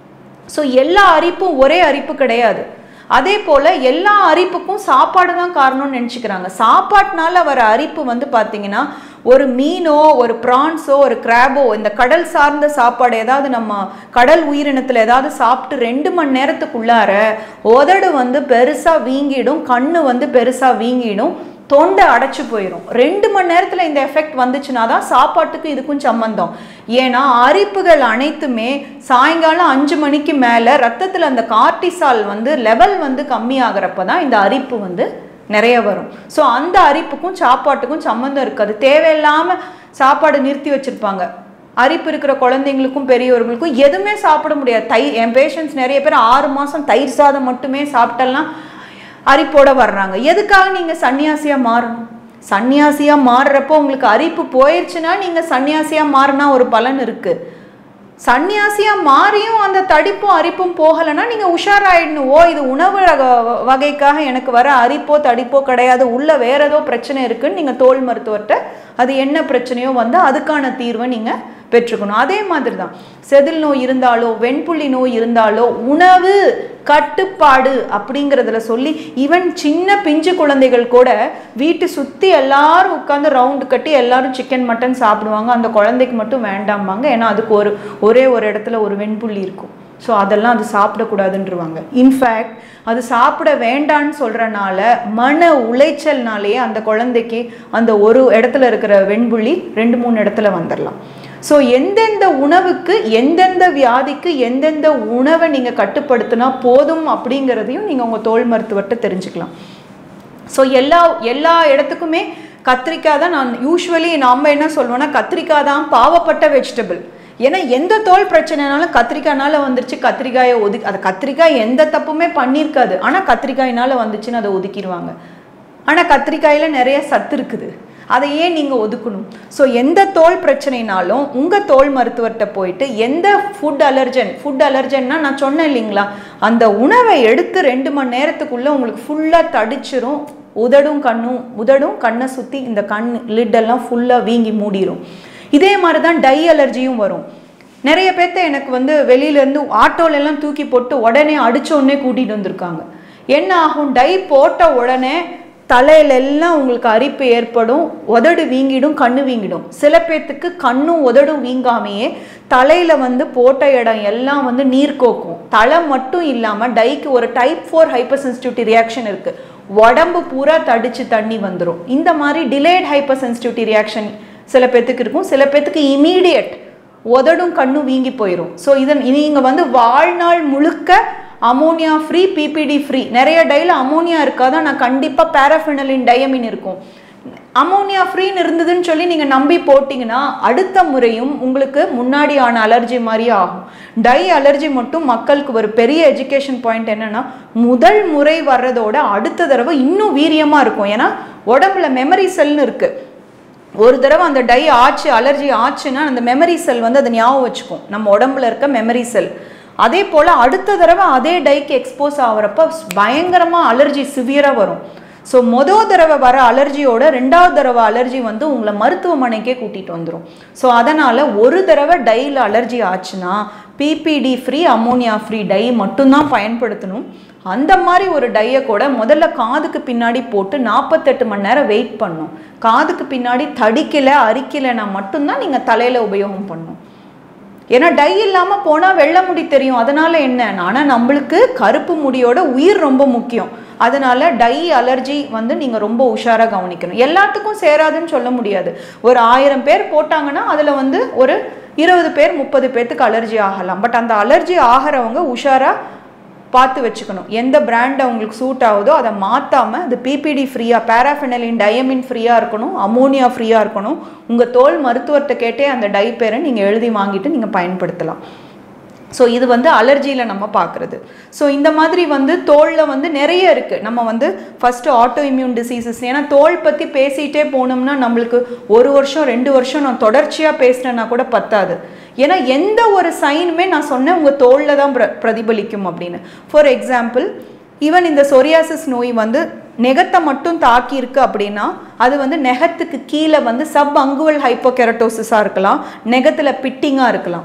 ஸோ எல்லா அரிப்பும் ஒரே அரிப்பு கிடையாது அதே போல் எல்லா அரிப்புக்கும் சாப்பாடு தான் காரணம்னு நினச்சிக்கிறாங்க சாப்பாட்டுனால வர அரிப்பு வந்து பார்த்தீங்கன்னா ஒரு மீனோ ஒரு ப்ரான்ஸோ ஒரு கிராபோ இந்த கடல் சார்ந்த சாப்பாடு ஏதாவது நம்ம கடல் உயிரினத்தில் ஏதாவது சாப்பிட்டு ரெண்டு மணி நேரத்துக்குள்ளார உதடு வந்து பெருசாக வீங்கிடும் கண்ணு வந்து பெருசாக வீங்கிடும் தொண்டை அடைச்சு போயிடும் ரெண்டு மணி நேரத்தில் இந்த எஃபெக்ட் வந்துச்சுன்னா தான் சாப்பாட்டுக்கு இதுக்கும் சம்மந்தம் ஏன்னா அரிப்புகள் அனைத்துமே சாயங்காலம் அஞ்சு மணிக்கு மேலே ரத்தத்தில் அந்த கார்டிசால் வந்து லெவல் வந்து கம்மியாகிறப்ப தான் இந்த அரிப்பு வந்து நிறைய வரும் ஸோ அந்த அரிப்புக்கும் சாப்பாட்டுக்கும் சம்மந்தம் இருக்காது தேவையில்லாமல் சாப்பாடு நிறுத்தி வச்சுருப்பாங்க அரிப்பு இருக்கிற குழந்தைங்களுக்கும் பெரியவர்களுக்கும் எதுவுமே சாப்பிட முடியாது தை என் பேஷண்ட்ஸ் நிறைய பேர் ஆறு மாதம் தயிர் சாதம் மட்டுமே சாப்பிட்டெல்லாம் அரிப்போட வர்றாங்க எதுக்காக நீங்கள் சன்னியாசியாக மாறணும் சன்னியாசியாக மாறுறப்போ உங்களுக்கு அரிப்பு போயிடுச்சுன்னா நீங்கள் சன்னியாசியாக மாறினா ஒரு பலன் இருக்குது சன்னியாசியாக மாறியும் அந்த தடிப்பும் அரிப்பும் போகலைன்னா நீங்கள் உஷாராயிடணும் ஓ இது உணவு ரக- வகைக்காக எனக்கு வர அரிப்போ தடிப்போ கிடையாது உள்ள வேற ஏதோ பிரச்சனை இருக்குன்னு நீங்கள் தோல் மருத்துவர்கிட்ட அது என்ன பிரச்சனையோ வந்து அதுக்கான தீர்வை நீங்கள் பெற்றுக்கணும் அதே மாதிரி தான் செதில் நோய் இருந்தாலோ வெண்புள்ளி நோய் இருந்தாலோ உணவு கட்டுப்பாடு அப்படிங்கிறதுல சொல்லி ஈவன் சின்ன பிஞ்சு குழந்தைகள் கூட வீட்டு சுற்றி எல்லாரும் உட்காந்து ரவுண்டு கட்டி எல்லாரும் சிக்கன் மட்டன் சாப்பிடுவாங்க அந்த குழந்தைக்கு மட்டும் வேண்டாம்பாங்க ஏன்னா அதுக்கு ஒரு ஒரே ஒரு இடத்துல ஒரு வெண்புள்ளி இருக்கும் ஸோ அதெல்லாம் அது சாப்பிடக்கூடாதுன்றவாங்க இன்ஃபேக்ட் அது சாப்பிட வேண்டான்னு சொல்கிறனால மன உளைச்சல்னாலேயே அந்த குழந்தைக்கு அந்த ஒரு இடத்துல இருக்கிற வெண்புள்ளி ரெண்டு மூணு இடத்துல வந்துடலாம் ஸோ எந்தெந்த உணவுக்கு எந்தெந்த வியாதிக்கு எந்தெந்த உணவை நீங்கள் கட்டுப்படுத்தினா போதும் அப்படிங்கிறதையும் நீங்கள் உங்கள் தோல் மருத்துவர்கிட்ட தெரிஞ்சுக்கலாம் ஸோ எல்லா எல்லா இடத்துக்குமே கத்திரிக்காய் தான் நான் யூஸ்வலி நம்ம என்ன சொல்லுவோம்னா கத்திரிக்காய் தான் பாவப்பட்ட வெஜிடபிள் ஏன்னா எந்த தோல் பிரச்சனைனாலும் கத்திரிக்காய்னால வந்துருச்சு கத்திரிக்காயை ஒதுக்கி அது கத்திரிக்காய் எந்த தப்புமே பண்ணியிருக்காது ஆனால் கத்திரிக்காயினால வந்துச்சுன்னு அதை ஒதுக்கிடுவாங்க ஆனால் கத்திரிக்காயில் நிறைய சத்து இருக்குது அதை ஏன் நீங்கள் ஒதுக்கணும் ஸோ எந்த தோல் பிரச்சனைனாலும் உங்கள் தோல் மருத்துவர்கிட்ட போயிட்டு எந்த ஃபுட் அலர்ஜன் ஃபுட் அலர்ஜன்னா நான் சொன்னேன் இல்லைங்களா அந்த உணவை எடுத்து ரெண்டு மணி நேரத்துக்குள்ளே உங்களுக்கு ஃபுல்லாக தடிச்சிரும் உதடும் கண்ணும் உதடும் கண்ணை சுற்றி இந்த கண் லிட்டெல்லாம் ஃபுல்லாக வீங்கி மூடிரும் இதே மாதிரி தான் டை அலர்ஜியும் வரும் நிறைய பேர்த்த எனக்கு வந்து வெளியிலேருந்து ஆட்டோல எல்லாம் தூக்கி போட்டு உடனே அடிச்ச உடனே கூட்டிகிட்டு வந்திருக்காங்க என்ன ஆகும் டை போட்ட உடனே தலையில எல்லாம் உங்களுக்கு அரிப்பு ஏற்படும் உதடு வீங்கிடும் கண்ணு வீங்கிடும் சில பேர்த்துக்கு கண்ணும் உதடும் வீங்காமையே தலையில வந்து போட்ட இடம் எல்லாம் வந்து நீர் கோக்கும் தலை மட்டும் இல்லாம டைக்கு ஒரு type four hypersensitivity reaction இருக்கு உடம்பு பூரா தடிச்சு தண்ணி வந்துடும் இந்த மாதிரி டிலேட் ஹைப்பர் சென்சிட்டிவிட்டி ரியாக்ஷன் சில பேர்த்துக்கு இருக்கும் சில பேர்த்துக்கு இமீடியட் உதடும் கண்ணும் வீங்கி போயிடும் ஸோ இதன் நீங்கள் வந்து வாழ்நாள் முழுக்க அமோனியா ஃப்ரீ பிபிடி ஃப்ரீ நிறைய டைல அமோனியா இருக்காது நான் கண்டிப்பாக பேராஃபினலின் டயமின் இருக்கும் அமோனியா ஃப்ரீன்னு இருந்ததுன்னு சொல்லி நீங்கள் நம்பி போட்டிங்கன்னா அடுத்த முறையும் உங்களுக்கு முன்னாடி ஆன அலர்ஜி மாதிரியே ஆகும் டை அலர்ஜி மட்டும் மக்களுக்கு ஒரு பெரிய எஜுகேஷன் பாயிண்ட் என்னன்னா முதல் முறை வர்றதோட அடுத்த தடவை இன்னும் வீரியமாக இருக்கும் ஏன்னா உடம்புல மெமரி செல்னு இருக்குது ஒரு தடவை அந்த டை ஆச்சு அலர்ஜி ஆச்சுன்னா அந்த மெமரி செல் வந்து அதை ஞாபகம் வச்சுக்கும் நம்ம உடம்புல இருக்க மெமரி செல் அதே போல் அடுத்த தடவை அதே டைக்கு எக்ஸ்போஸ் ஆகிறப்ப பயங்கரமாக அலர்ஜி சிவியராக வரும் ஸோ மொதல் தடவை வர அலர்ஜியோட ரெண்டாவது தடவை அலர்ஜி வந்து உங்களை மருத்துவமனைக்கே கூட்டிகிட்டு வந்துடும் ஸோ அதனால் ஒரு தடவை டையில் அலர்ஜி ஆச்சுன்னா PPD free ammonia free dye மட்டும்தான் பயன்படுத்தணும் அந்த மாதிரி ஒரு டையை கூட முதல்ல காதுக்கு பின்னாடி போட்டு நாற்பத்தெட்டு மணி நேரம் வெயிட் பண்ணும் காதுக்கு பின்னாடி தடிக்கலை அரிக்கலைன்னா மட்டும்தான் நீங்கள் தலையில் உபயோகம் பண்ணணும் ஏன்னா டை இல்லாமல் போனால் வெள்ளை முடி தெரியும் அதனால என்ன ஆனால் நம்மளுக்கு கருப்பு முடியோட உயிர் ரொம்ப முக்கியம் அதனால டை அலர்ஜி வந்து நீங்கள் ரொம்ப உஷாராக கவனிக்கணும் எல்லாத்துக்கும் சேராதுன்னு சொல்ல முடியாது ஒரு ஆயிரம் பேர் போட்டாங்கன்னா அதில் வந்து ஒரு இருபது பேர் முப்பது பேர்த்துக்கு அலர்ஜி ஆகலாம் பட் அந்த அலர்ஜி ஆகிறவங்க உஷாராக பார்த்து வச்சுக்கணும் எந்த பிராண்ட் அவங்களுக்கு சூட் ஆகுதோ அதை மாற்றாமல் அது பிபிடி ஃப்ரீயாக பேராஃபினலின் டயமின் ஃப்ரீயாக இருக்கணும் அமோனியா ஃப்ரீயாக இருக்கணும் உங்கள் தோல் மருத்துவர்கிட்ட கேட்டே அந்த டை பேரை நீங்கள் எழுதி வாங்கிட்டு நீங்கள் பயன்படுத்தலாம் ஸோ இது வந்து அலர்ஜியில் நம்ம பார்க்குறது ஸோ இந்த மாதிரி வந்து தோலில் வந்து நிறைய இருக்குது நம்ம வந்து ஃபஸ்ட்டு ஆட்டோ இம்யூன் டிசீசஸ் ஏன்னா தோல் பற்றி பேசிகிட்டே போனோம்னா நம்மளுக்கு ஒரு வருஷம் ரெண்டு வருஷம் நான் தொடர்ச்சியாக பேசினேன்னா கூட பத்தாது ஏன்னா எந்த ஒரு சைனுமே நான் சொன்னேன் உங்கள் தோலில் தான் பிர பிரதிபலிக்கும் அப்படின்னு ஃபார் எக்ஸாம்பிள் ஈவன் இந்த சொரியாசிஸ் நோய் வந்து நெகத்தை மட்டும் தாக்கி இருக்கு அப்படின்னா அது வந்து நெகத்துக்கு கீழே வந்து சப் அங்குவல் ஹைப்போகெரட்டோசிஸாக இருக்கலாம் நெகத்தில் பிட்டிங்காக இருக்கலாம்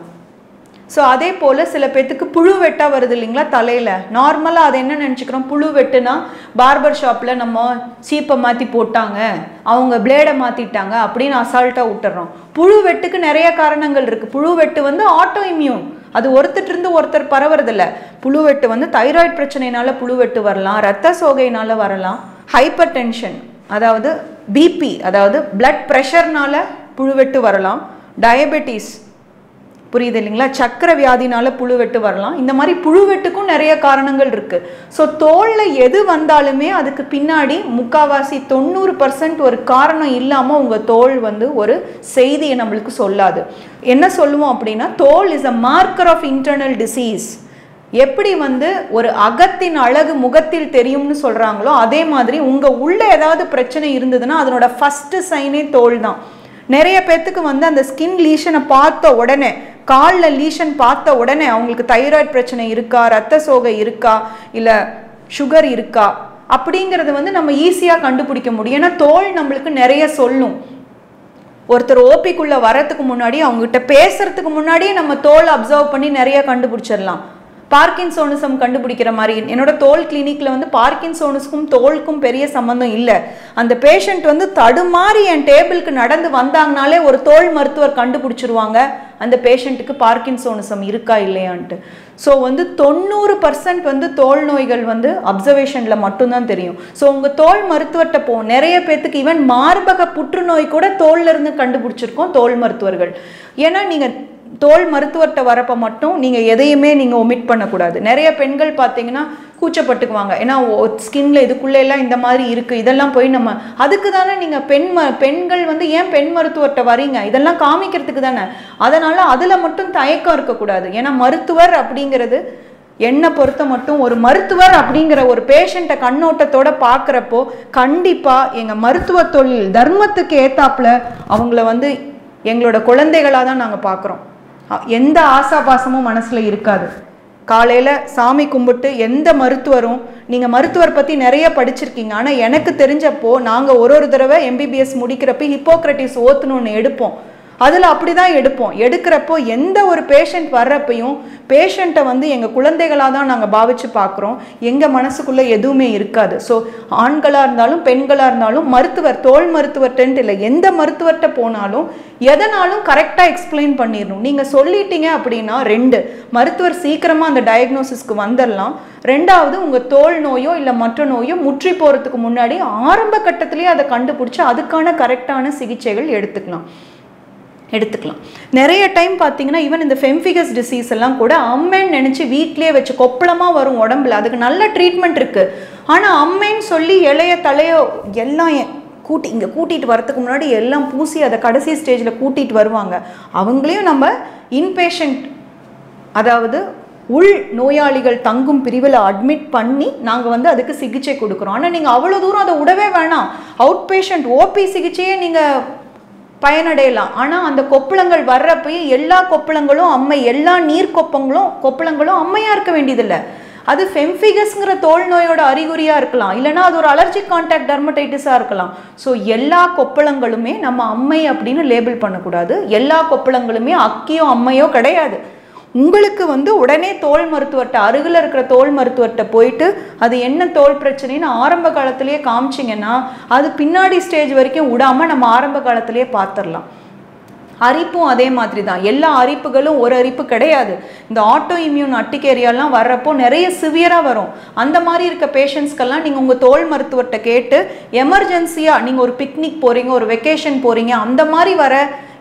ஸோ அதே போல் சில பேர்த்துக்கு புழு வெட்டாக வருது இல்லைங்களா தலையில் நார்மலாக அதை என்ன நினச்சிக்கிறோம் புழு வெட்டுனா பார்பர் ஷாப்பில் நம்ம சீப்பை மாற்றி போட்டாங்க அவங்க பிளேடை மாற்றிட்டாங்க அப்படின்னு அசால்ட்டாக விட்டுறோம் புழு வெட்டுக்கு நிறைய காரணங்கள் இருக்குது புழு வெட்டு வந்து ஆட்டோ இம்யூன் அது ஒருத்தர் இருந்து ஒருத்தர் பரவுறதில்ல புழு வெட்டு வந்து தைராய்டு பிரச்சனைனால புழு வெட்டு வரலாம் ரத்த சோகையினால வரலாம் ஹைப்பர் டென்ஷன் அதாவது பிபி அதாவது பிளட் ப்ரெஷர்னால புழுவெட்டு வரலாம் டயபெட்டிஸ் புரியுது இல்லைங்களா சக்கரை வியாதினால புழுவெட்டு வரலாம் இந்த மாதிரி புழுவெட்டுக்கும் நிறைய காரணங்கள் இருக்கு ஸோ தோலில் எது வந்தாலுமே அதுக்கு பின்னாடி முக்காவாசி தொண்ணூறு பர்சன்ட் ஒரு காரணம் இல்லாமல் உங்கள் தோல் வந்து ஒரு செய்தியை நம்மளுக்கு சொல்லாது என்ன சொல்லுவோம் அப்படின்னா தோல் is a marker of internal disease எப்படி வந்து ஒரு அகத்தின் அழகு முகத்தில் தெரியும்னு சொல்கிறாங்களோ அதே மாதிரி உங்கள் உள்ள ஏதாவது பிரச்சனை இருந்ததுன்னா அதனோட ஃபஸ்ட்டு சைனே தோல் தான் நிறைய பேர்த்துக்கு வந்து அந்த ஸ்கின் லீஷனை பார்த்த உடனே காலில் லீஷன் பார்த்த உடனே அவங்களுக்கு தைராய்டு பிரச்சனை இருக்கா ரத்த சோகை இருக்கா இல்லை சுகர் இருக்கா அப்படிங்கிறத வந்து நம்ம ஈஸியாக கண்டுபிடிக்க முடியும் ஏன்னா தோல் நம்மளுக்கு நிறைய சொல்லும் ஒருத்தர் ஓபிக்குள்ளே வரத்துக்கு முன்னாடி அவங்ககிட்ட பேசுறதுக்கு முன்னாடியே நம்ம தோல் அப்சர்வ் பண்ணி நிறைய கண்டுபிடிச்சிடலாம் பார்க்கின்சோனிசம் கண்டுபிடிக்கிற மாதிரி என்னோட தோல் கிளினிக்கில் வந்து பார்க்கின்சோனிஸ்க்கும் தோலுக்கும் பெரிய சம்மந்தம் இல்லை அந்த பேஷண்ட் வந்து தடுமாறி என் டேபிளுக்கு நடந்து வந்தாங்கனாலே ஒரு தோல் மருத்துவர் கண்டுபிடிச்சிருவாங்க அந்த பேஷண்ட்டுக்கு பார்க்கின்சோனிசம் இருக்கா இல்லையான்ட்டு ஸோ வந்து தொண்ணூறு பர்சன்ட் வந்து தோல் நோய்கள் வந்து அப்சர்வேஷனில் மட்டும்தான் தெரியும் ஸோ உங்கள் தோல் மருத்துவர்கிட்ட போ நிறைய பேர்த்துக்கு ஈவன் மார்பக புற்றுநோய் கூட தோல்ல இருந்து கண்டுபிடிச்சிருக்கோம் தோல் மருத்துவர்கள் ஏன்னா நீங்கள் தோல் மருத்துவர்கிட்ட வரப்போ மட்டும் நீங்கள் எதையுமே நீங்கள் ஒமிட் பண்ணக்கூடாது நிறைய பெண்கள் பார்த்தீங்கன்னா கூச்சப்பட்டுக்குவாங்க ஏன்னா ஸ்கின்ல இதுக்குள்ளே எல்லாம் இந்த மாதிரி இருக்குது இதெல்லாம் போய் நம்ம அதுக்கு தானே நீங்கள் பெண் ம பெண்கள் வந்து ஏன் பெண் மருத்துவர்கிட்ட வரீங்க இதெல்லாம் காமிக்கிறதுக்கு தானே அதனால் அதில் மட்டும் தயக்கம் இருக்கக்கூடாது ஏன்னா மருத்துவர் அப்படிங்கிறது என்னை பொறுத்த மட்டும் ஒரு மருத்துவர் அப்படிங்கிற ஒரு பேஷண்ட்டை கண்ணோட்டத்தோட பார்க்குறப்போ கண்டிப்பாக எங்கள் மருத்துவ தொழில் தர்மத்துக்கு ஏத்தாப்புல அவங்கள வந்து எங்களோட குழந்தைகளாக தான் நாங்கள் பார்க்குறோம் எந்த ஆசாபாசமும் மனசில் இருக்காது காலையில் சாமி கும்பிட்டு எந்த மருத்துவரும் நீங்கள் மருத்துவர் பற்றி நிறைய படிச்சிருக்கீங்க ஆனால் எனக்கு தெரிஞ்சப்போ நாங்கள் ஒரு ஒரு தடவை எம்பிபிஎஸ் முடிக்கிறப்ப ஹிப்போக்ரட்டிஸ் ஓத்துன்னு ஒன்று எடுப்போம் அதில் அப்படி தான் எடுப்போம் எடுக்கிறப்போ எந்த ஒரு பேஷண்ட் வர்றப்பையும் பேஷண்ட்டை வந்து எங்கள் குழந்தைகளாக தான் நாங்கள் பாவிச்சு பார்க்குறோம் எங்கள் மனசுக்குள்ளே எதுவுமே இருக்காது ஸோ ஆண்களாக இருந்தாலும் பெண்களாக இருந்தாலும் மருத்துவர் தோல் மருத்துவர்கிட்ட இல்லை எந்த மருத்துவர்கிட்ட போனாலும் எதனாலும் கரெக்டாக எக்ஸ்பிளைன் பண்ணிடணும் நீங்கள் சொல்லிட்டீங்க அப்படின்னா ரெண்டு மருத்துவர் சீக்கிரமாக அந்த டயக்னோசிஸ்க்கு வந்துடலாம் ரெண்டாவது உங்கள் தோல் நோயோ இல்லை மற்ற நோயோ முற்றி போகிறதுக்கு முன்னாடி ஆரம்ப கட்டத்திலேயே அதை கண்டுபிடிச்சி அதுக்கான கரெக்டான சிகிச்சைகள் எடுத்துக்கலாம் எடுத்துக்கலாம் நிறைய டைம் பார்த்தீங்கன்னா ஈவன் இந்த ஃபெம்ஃபிகஸ் டிசீஸ் எல்லாம் கூட அம்மேன்னு நினச்சி வீட்லேயே வச்சு கொப்பளமாக வரும் உடம்புல அதுக்கு நல்ல ட்ரீட்மெண்ட் இருக்குது ஆனால் அம்மேன்னு சொல்லி இலைய தலையோ எல்லாம் கூட்டி இங்கே கூட்டிகிட்டு வரத்துக்கு முன்னாடி எல்லாம் பூசி அதை கடைசி ஸ்டேஜில் கூட்டிகிட்டு வருவாங்க அவங்களையும் நம்ம இன்பேஷண்ட் அதாவது உள் நோயாளிகள் தங்கும் பிரிவில் அட்மிட் பண்ணி நாங்கள் வந்து அதுக்கு சிகிச்சை கொடுக்குறோம் ஆனால் நீங்கள் அவ்வளோ தூரம் அதை விடவே வேணாம் அவுட் பேஷண்ட் ஓபி சிகிச்சையே நீங்கள் பயனடையலாம் ஆனால் அந்த கொப்பளங்கள் வர்றப்பயே எல்லா கொப்பளங்களும் அம்மை எல்லா நீர் கொப்பங்களும் கொப்பளங்களும் அம்மையாக இருக்க வேண்டியதில்லை அது ஃபெம்ஃபிகஸ்ங்கிற தோல் நோயோட அறிகுறியாக இருக்கலாம் இல்லைனா அது ஒரு அலர்ஜிக் கான்டாக்ட் டெர்மடைட்டிஸாக இருக்கலாம் ஸோ எல்லா கொப்பளங்களுமே நம்ம அம்மை அப்படின்னு லேபிள் பண்ணக்கூடாது எல்லா கொப்பளங்களுமே அக்கியோ அம்மையோ கிடையாது உங்களுக்கு வந்து உடனே தோல் மருத்துவர்கிட்ட அருகில் இருக்கிற தோல் மருத்துவர்கிட்ட போயிட்டு அது என்ன தோல் பிரச்சனைன்னு ஆரம்ப காலத்திலேயே காமிச்சிங்கன்னா அது பின்னாடி ஸ்டேஜ் வரைக்கும் விடாமல் நம்ம ஆரம்ப காலத்திலேயே பார்த்துடலாம் அரிப்பும் அதே மாதிரி தான் எல்லா அரிப்புகளும் ஒரு அரிப்பு கிடையாது இந்த ஆட்டோ இம்யூன் அட்டிகேரியாலாம் வர்றப்போ நிறைய சிவியராக வரும் அந்த மாதிரி இருக்க பேஷண்ட்ஸ்க்கெல்லாம் நீங்கள் உங்கள் தோல் மருத்துவர்கிட்ட கேட்டு எமர்ஜென்சியாக நீங்கள் ஒரு பிக்னிக் போகிறீங்க ஒரு வெக்கேஷன் போகிறீங்க அந்த மாதிரி வர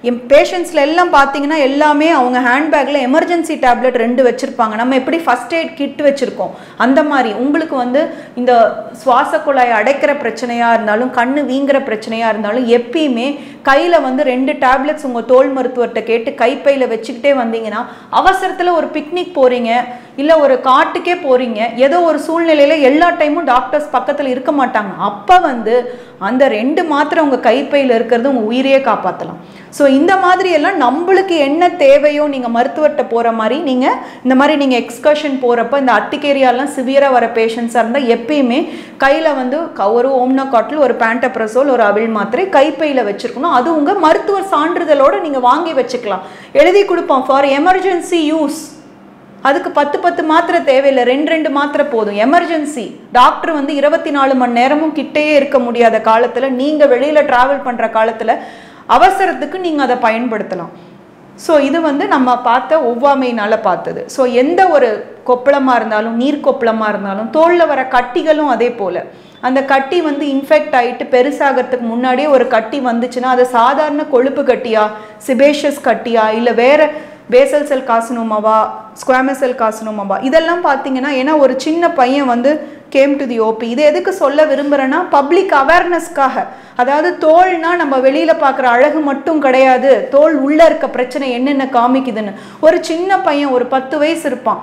என் பேஷண்ட்ஸில் எல்லாம் பார்த்தீங்கன்னா எல்லாமே அவங்க ஹேண்ட்பேக்கில் எமர்ஜென்சி டேப்லெட் ரெண்டு வச்சுருப்பாங்க நம்ம எப்படி ஃபஸ்ட் எய்ட் கிட் வச்சுருக்கோம் அந்த மாதிரி உங்களுக்கு வந்து இந்த சுவாச குழாய் அடைக்கிற பிரச்சனையாக இருந்தாலும் கண்ணு வீங்குற பிரச்சனையாக இருந்தாலும் எப்பயுமே கையில் வந்து ரெண்டு டேப்லெட்ஸ் உங்கள் தோல் மருத்துவர்கிட்ட கேட்டு கைப்பையில் வச்சுக்கிட்டே வந்தீங்கன்னா அவசரத்தில் ஒரு பிக்னிக் போகிறீங்க இல்லை ஒரு காட்டுக்கே போகிறீங்க ஏதோ ஒரு சூழ்நிலையில் எல்லா டைமும் டாக்டர்ஸ் பக்கத்தில் இருக்க மாட்டாங்க அப்போ வந்து அந்த ரெண்டு மாத்திரை உங்கள் கைப்பையில் இருக்கிறது உங்கள் உயிரையே காப்பாற்றலாம் ஸோ இந்த மாதிரி எல்லாம் நம்மளுக்கு என்ன தேவையோ நீங்கள் மருத்துவர்கிட்ட போகிற மாதிரி நீங்கள் இந்த மாதிரி நீங்கள் எக்ஸ்கர்ஷன் போகிறப்ப இந்த அட்டிகேரியாலாம் சிவியராக வர பேஷண்ட்ஸாக இருந்தால் எப்பயுமே கையில் வந்து க- ஒரு ஓம்னா காட்டில் ஒரு பேண்டப்ரசோல் ஒரு அவிழ் மாத்திரை கைப்பையில் வச்சுருக்கணும் அது உங்கள் மருத்துவர் சான்றிதழோடு நீங்கள் வாங்கி வச்சுக்கலாம் எழுதி கொடுப்போம் ஃபார் எமர்ஜென்சி யூஸ் அதுக்கு பத்து பத்து மாத்திரை தேவையில்லை ரெண்டு ரெண்டு மாத்திரை போதும் எமர்ஜென்சி டாக்டர் வந்து இருபத்தி நாலு மணி நேரமும் கிட்டேயே இருக்க முடியாத காலத்தில் நீங்கள் வெளியில் ட்ராவல் பண்ணுற காலத்தில் அவசரத்துக்கு நீங்கள் அதை பயன்படுத்தலாம் ஸோ இது வந்து நம்ம பார்த்த ஒவ்வாமையினால பார்த்தது ஸோ எந்த ஒரு கொப்பளமாக இருந்தாலும் நீர் கொப்பளமாக இருந்தாலும் தோலில் வர கட்டிகளும் அதே போல் அந்த கட்டி வந்து இன்ஃபெக்ட் ஆகிட்டு பெருசாகிறதுக்கு முன்னாடியே ஒரு கட்டி வந்துச்சுன்னா அது சாதாரண கொழுப்பு கட்டியா சிபேஷியஸ் கட்டியா இல்லை வேற பேசல் செல் காசனோமாவா ஸ்குவாமஸ் செல் காசனோமாவா இதெல்லாம் பார்த்தீங்கன்னா ஏன்னா ஒரு சின்ன பையன் வந்து கேம் டு தி ஓபி இது எதுக்கு சொல்ல விரும்புகிறேன்னா பப்ளிக் அவேர்னஸ்க்காக அதாவது தோல்னா நம்ம வெளியில் பார்க்குற அழகு மட்டும் கிடையாது தோல் உள்ளே இருக்க பிரச்சனை என்னென்ன காமிக்குதுன்னு ஒரு சின்ன பையன் ஒரு பத்து வயசு இருப்பான்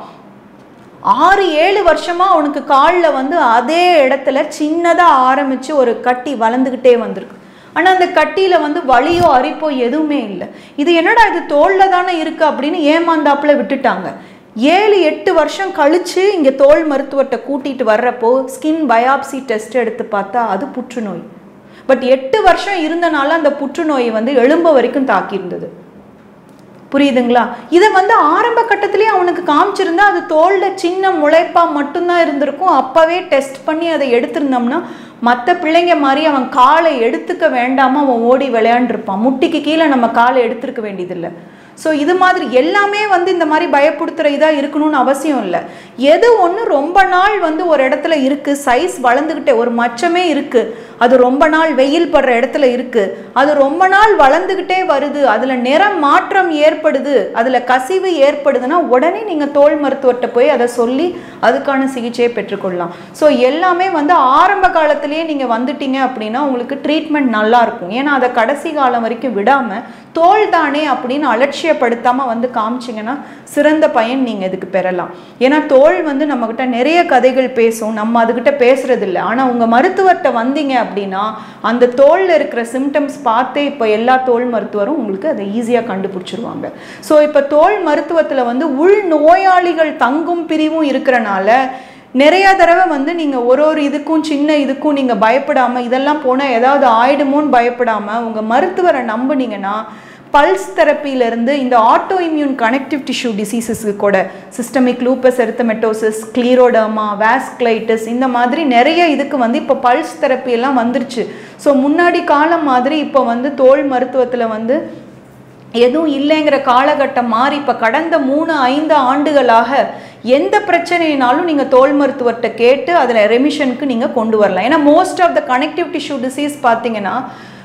ஆறு ஏழு வருஷமா அவனுக்கு காலில் வந்து அதே இடத்துல சின்னதாக ஆரம்பிச்சு ஒரு கட்டி வளர்ந்துக்கிட்டே வந்திருக்கு ஆனால் அந்த கட்டியில் வந்து வலியோ அரிப்போ எதுவுமே இல்லை இது என்னடா இது தோல்ல தானே இருக்கு அப்படின்னு ஏமாந்தாப்புல விட்டுட்டாங்க ஏழு எட்டு வருஷம் கழிச்சு இங்கே தோல் மருத்துவர்கிட்ட கூட்டிட்டு வர்றப்போ ஸ்கின் பயாப்சி டெஸ்ட் எடுத்து பார்த்தா அது புற்றுநோய் பட் எட்டு வருஷம் இருந்தனால அந்த புற்றுநோய் வந்து எலும்பு வரைக்கும் தாக்கியிருந்தது புரியுதுங்களா இதை வந்து ஆரம்ப கட்டத்திலேயே அவனுக்கு காமிச்சிருந்தா அது தோல்ல சின்ன முளைப்பா மட்டும்தான் இருந்திருக்கும் அப்பவே டெஸ்ட் பண்ணி அதை எடுத்திருந்தோம்னா மற்ற பிள்ளைங்க மாதிரி அவன் காலை எடுத்துக்க வேண்டாம அவன் ஓடி விளையாண்டுருப்பான் முட்டிக்கு கீழே நம்ம காலை எடுத்திருக்க வேண்டியதில்லை ஸோ இது மாதிரி எல்லாமே வந்து இந்த மாதிரி பயப்படுத்துகிற இதாக இருக்கணும்னு அவசியம் இல்லை எது ஒன்று ரொம்ப நாள் வந்து ஒரு இடத்துல இருக்குது சைஸ் வளர்ந்துக்கிட்டே ஒரு மச்சமே இருக்குது அது ரொம்ப நாள் வெயில் படுற இடத்துல இருக்குது அது ரொம்ப நாள் வளர்ந்துக்கிட்டே வருது அதில் நிறம் மாற்றம் ஏற்படுது அதில் கசிவு ஏற்படுதுன்னா உடனே நீங்கள் தோல் மருத்துவர்கிட்ட போய் அதை சொல்லி அதுக்கான சிகிச்சையை பெற்றுக்கொள்ளலாம் ஸோ எல்லாமே வந்து ஆரம்ப காலத்திலேயே நீங்கள் வந்துட்டீங்க அப்படின்னா உங்களுக்கு ட்ரீட்மெண்ட் நல்லா இருக்கும் ஏன்னா அதை கடைசி காலம் வரைக்கும் விடாமல் தோல் தானே அப்படின்னு அலட்சியப்படுத்தாமல் வந்து காமிச்சிங்கன்னா சிறந்த பயன் நீங்கள் இதுக்கு பெறலாம் ஏன்னா தோல் வந்து நம்மக்கிட்ட நிறைய கதைகள் பேசும் நம்ம அதுக்கிட்ட பேசுறது இல்லை ஆனால் உங்கள் மருத்துவர்கிட்ட வந்தீங்க அப்படின்னா அந்த தோலில் இருக்கிற சிம்டம்ஸ் பார்த்தே இப்போ எல்லா தோல் மருத்துவரும் உங்களுக்கு அதை ஈஸியாக கண்டுபிடிச்சிருவாங்க ஸோ இப்போ தோல் மருத்துவத்தில் வந்து உள் நோயாளிகள் தங்கும் பிரிவும் இருக்கிறனால நிறைய தடவை வந்து நீங்கள் ஒரு ஒரு இதுக்கும் சின்ன இதுக்கும் நீங்கள் பயப்படாமல் இதெல்லாம் போனால் ஏதாவது ஆயிடுமோன்னு பயப்படாமல் உங்கள் மருத்துவரை நம்புனீங்கன்னா பல்ஸ் தெரப்பியிலேருந்து இந்த ஆட்டோ இம்யூன் கனெக்டிவ் டிஷ்யூ டிசீசஸ்க்கு கூட சிஸ்டமிக் லூப்பஸ் எர்த்தமெட்டோசிஸ் கிளீரோடர்மா வாஸ்குலைட்டிஸ் இந்த மாதிரி நிறைய இதுக்கு வந்து இப்போ பல்ஸ் தெரப்பி எல்லாம் வந்துருச்சு ஸோ முன்னாடி காலம் மாதிரி இப்போ வந்து தோல் மருத்துவத்தில் வந்து எதுவும் இல்லைங்கிற காலகட்டம் மாறி இப்போ கடந்த மூணு ஐந்து ஆண்டுகளாக எந்த பிரச்சனைனாலும் நீங்கள் தோல் மருத்துவர்கிட்ட கேட்டு அதில் ரெமிஷனுக்கு நீங்கள் கொண்டு வரலாம் ஏன்னா most of the connective tissue disease பார்த்தீங்கன்னா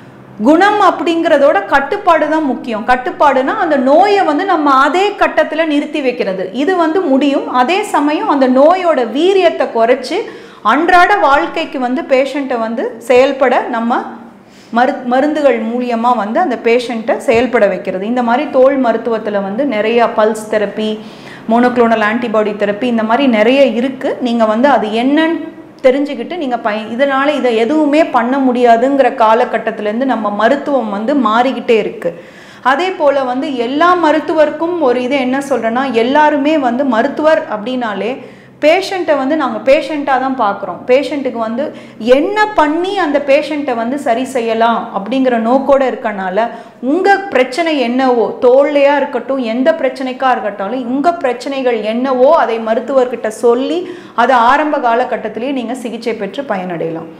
குணம் அப்படிங்கிறதோட கட்டுப்பாடு தான் முக்கியம் கட்டுப்பாடுனா அந்த நோயை வந்து நம்ம அதே கட்டத்தில் நிறுத்தி வைக்கிறது இது வந்து முடியும் அதே சமயம் அந்த நோயோட வீரியத்தை குறைச்சி அன்றாட வாழ்க்கைக்கு வந்து பேஷண்ட்டை வந்து செயல்பட நம்ம மரு மருந்துகள் மூலியமாக வந்து அந்த பேஷண்ட்டை செயல்பட வைக்கிறது இந்த மாதிரி தோல் மருத்துவத்தில் வந்து நிறைய pulse therapy monoclonal antibody therapy இந்த மாதிரி நிறைய இருக்குது நீங்கள் வந்து அது என்னன்னு தெரிஞ்சுக்கிட்டு நீங்கள் பய இதனால் இதை எதுவுமே பண்ண முடியாதுங்கிற காலகட்டத்திலேருந்து நம்ம மருத்துவம் வந்து மாறிக்கிட்டே இருக்குது அதே போல் வந்து எல்லா மருத்துவருக்கும் ஒரு இது என்ன சொல்கிறேன்னா எல்லாருமே வந்து மருத்துவர் அப்படின்னாலே பேஷண்ட்டை வந்து நாங்கள் பேஷண்ட்டாக தான் பார்க்குறோம் பேஷண்ட்டுக்கு வந்து என்ன பண்ணி அந்த பேஷண்ட்டை வந்து சரி செய்யலாம் அப்படிங்கிற நோக்கோடு இருக்கனால உங்கள் பிரச்சனை என்னவோ தோல்லையா இருக்கட்டும் எந்த பிரச்சனைக்காக இருக்கட்டும் உங்கள் பிரச்சனைகள் என்னவோ அதை மருத்துவர்கிட்ட சொல்லி அதை ஆரம்ப காலகட்டத்திலேயே நீங்கள் சிகிச்சை பெற்று பயனடையலாம்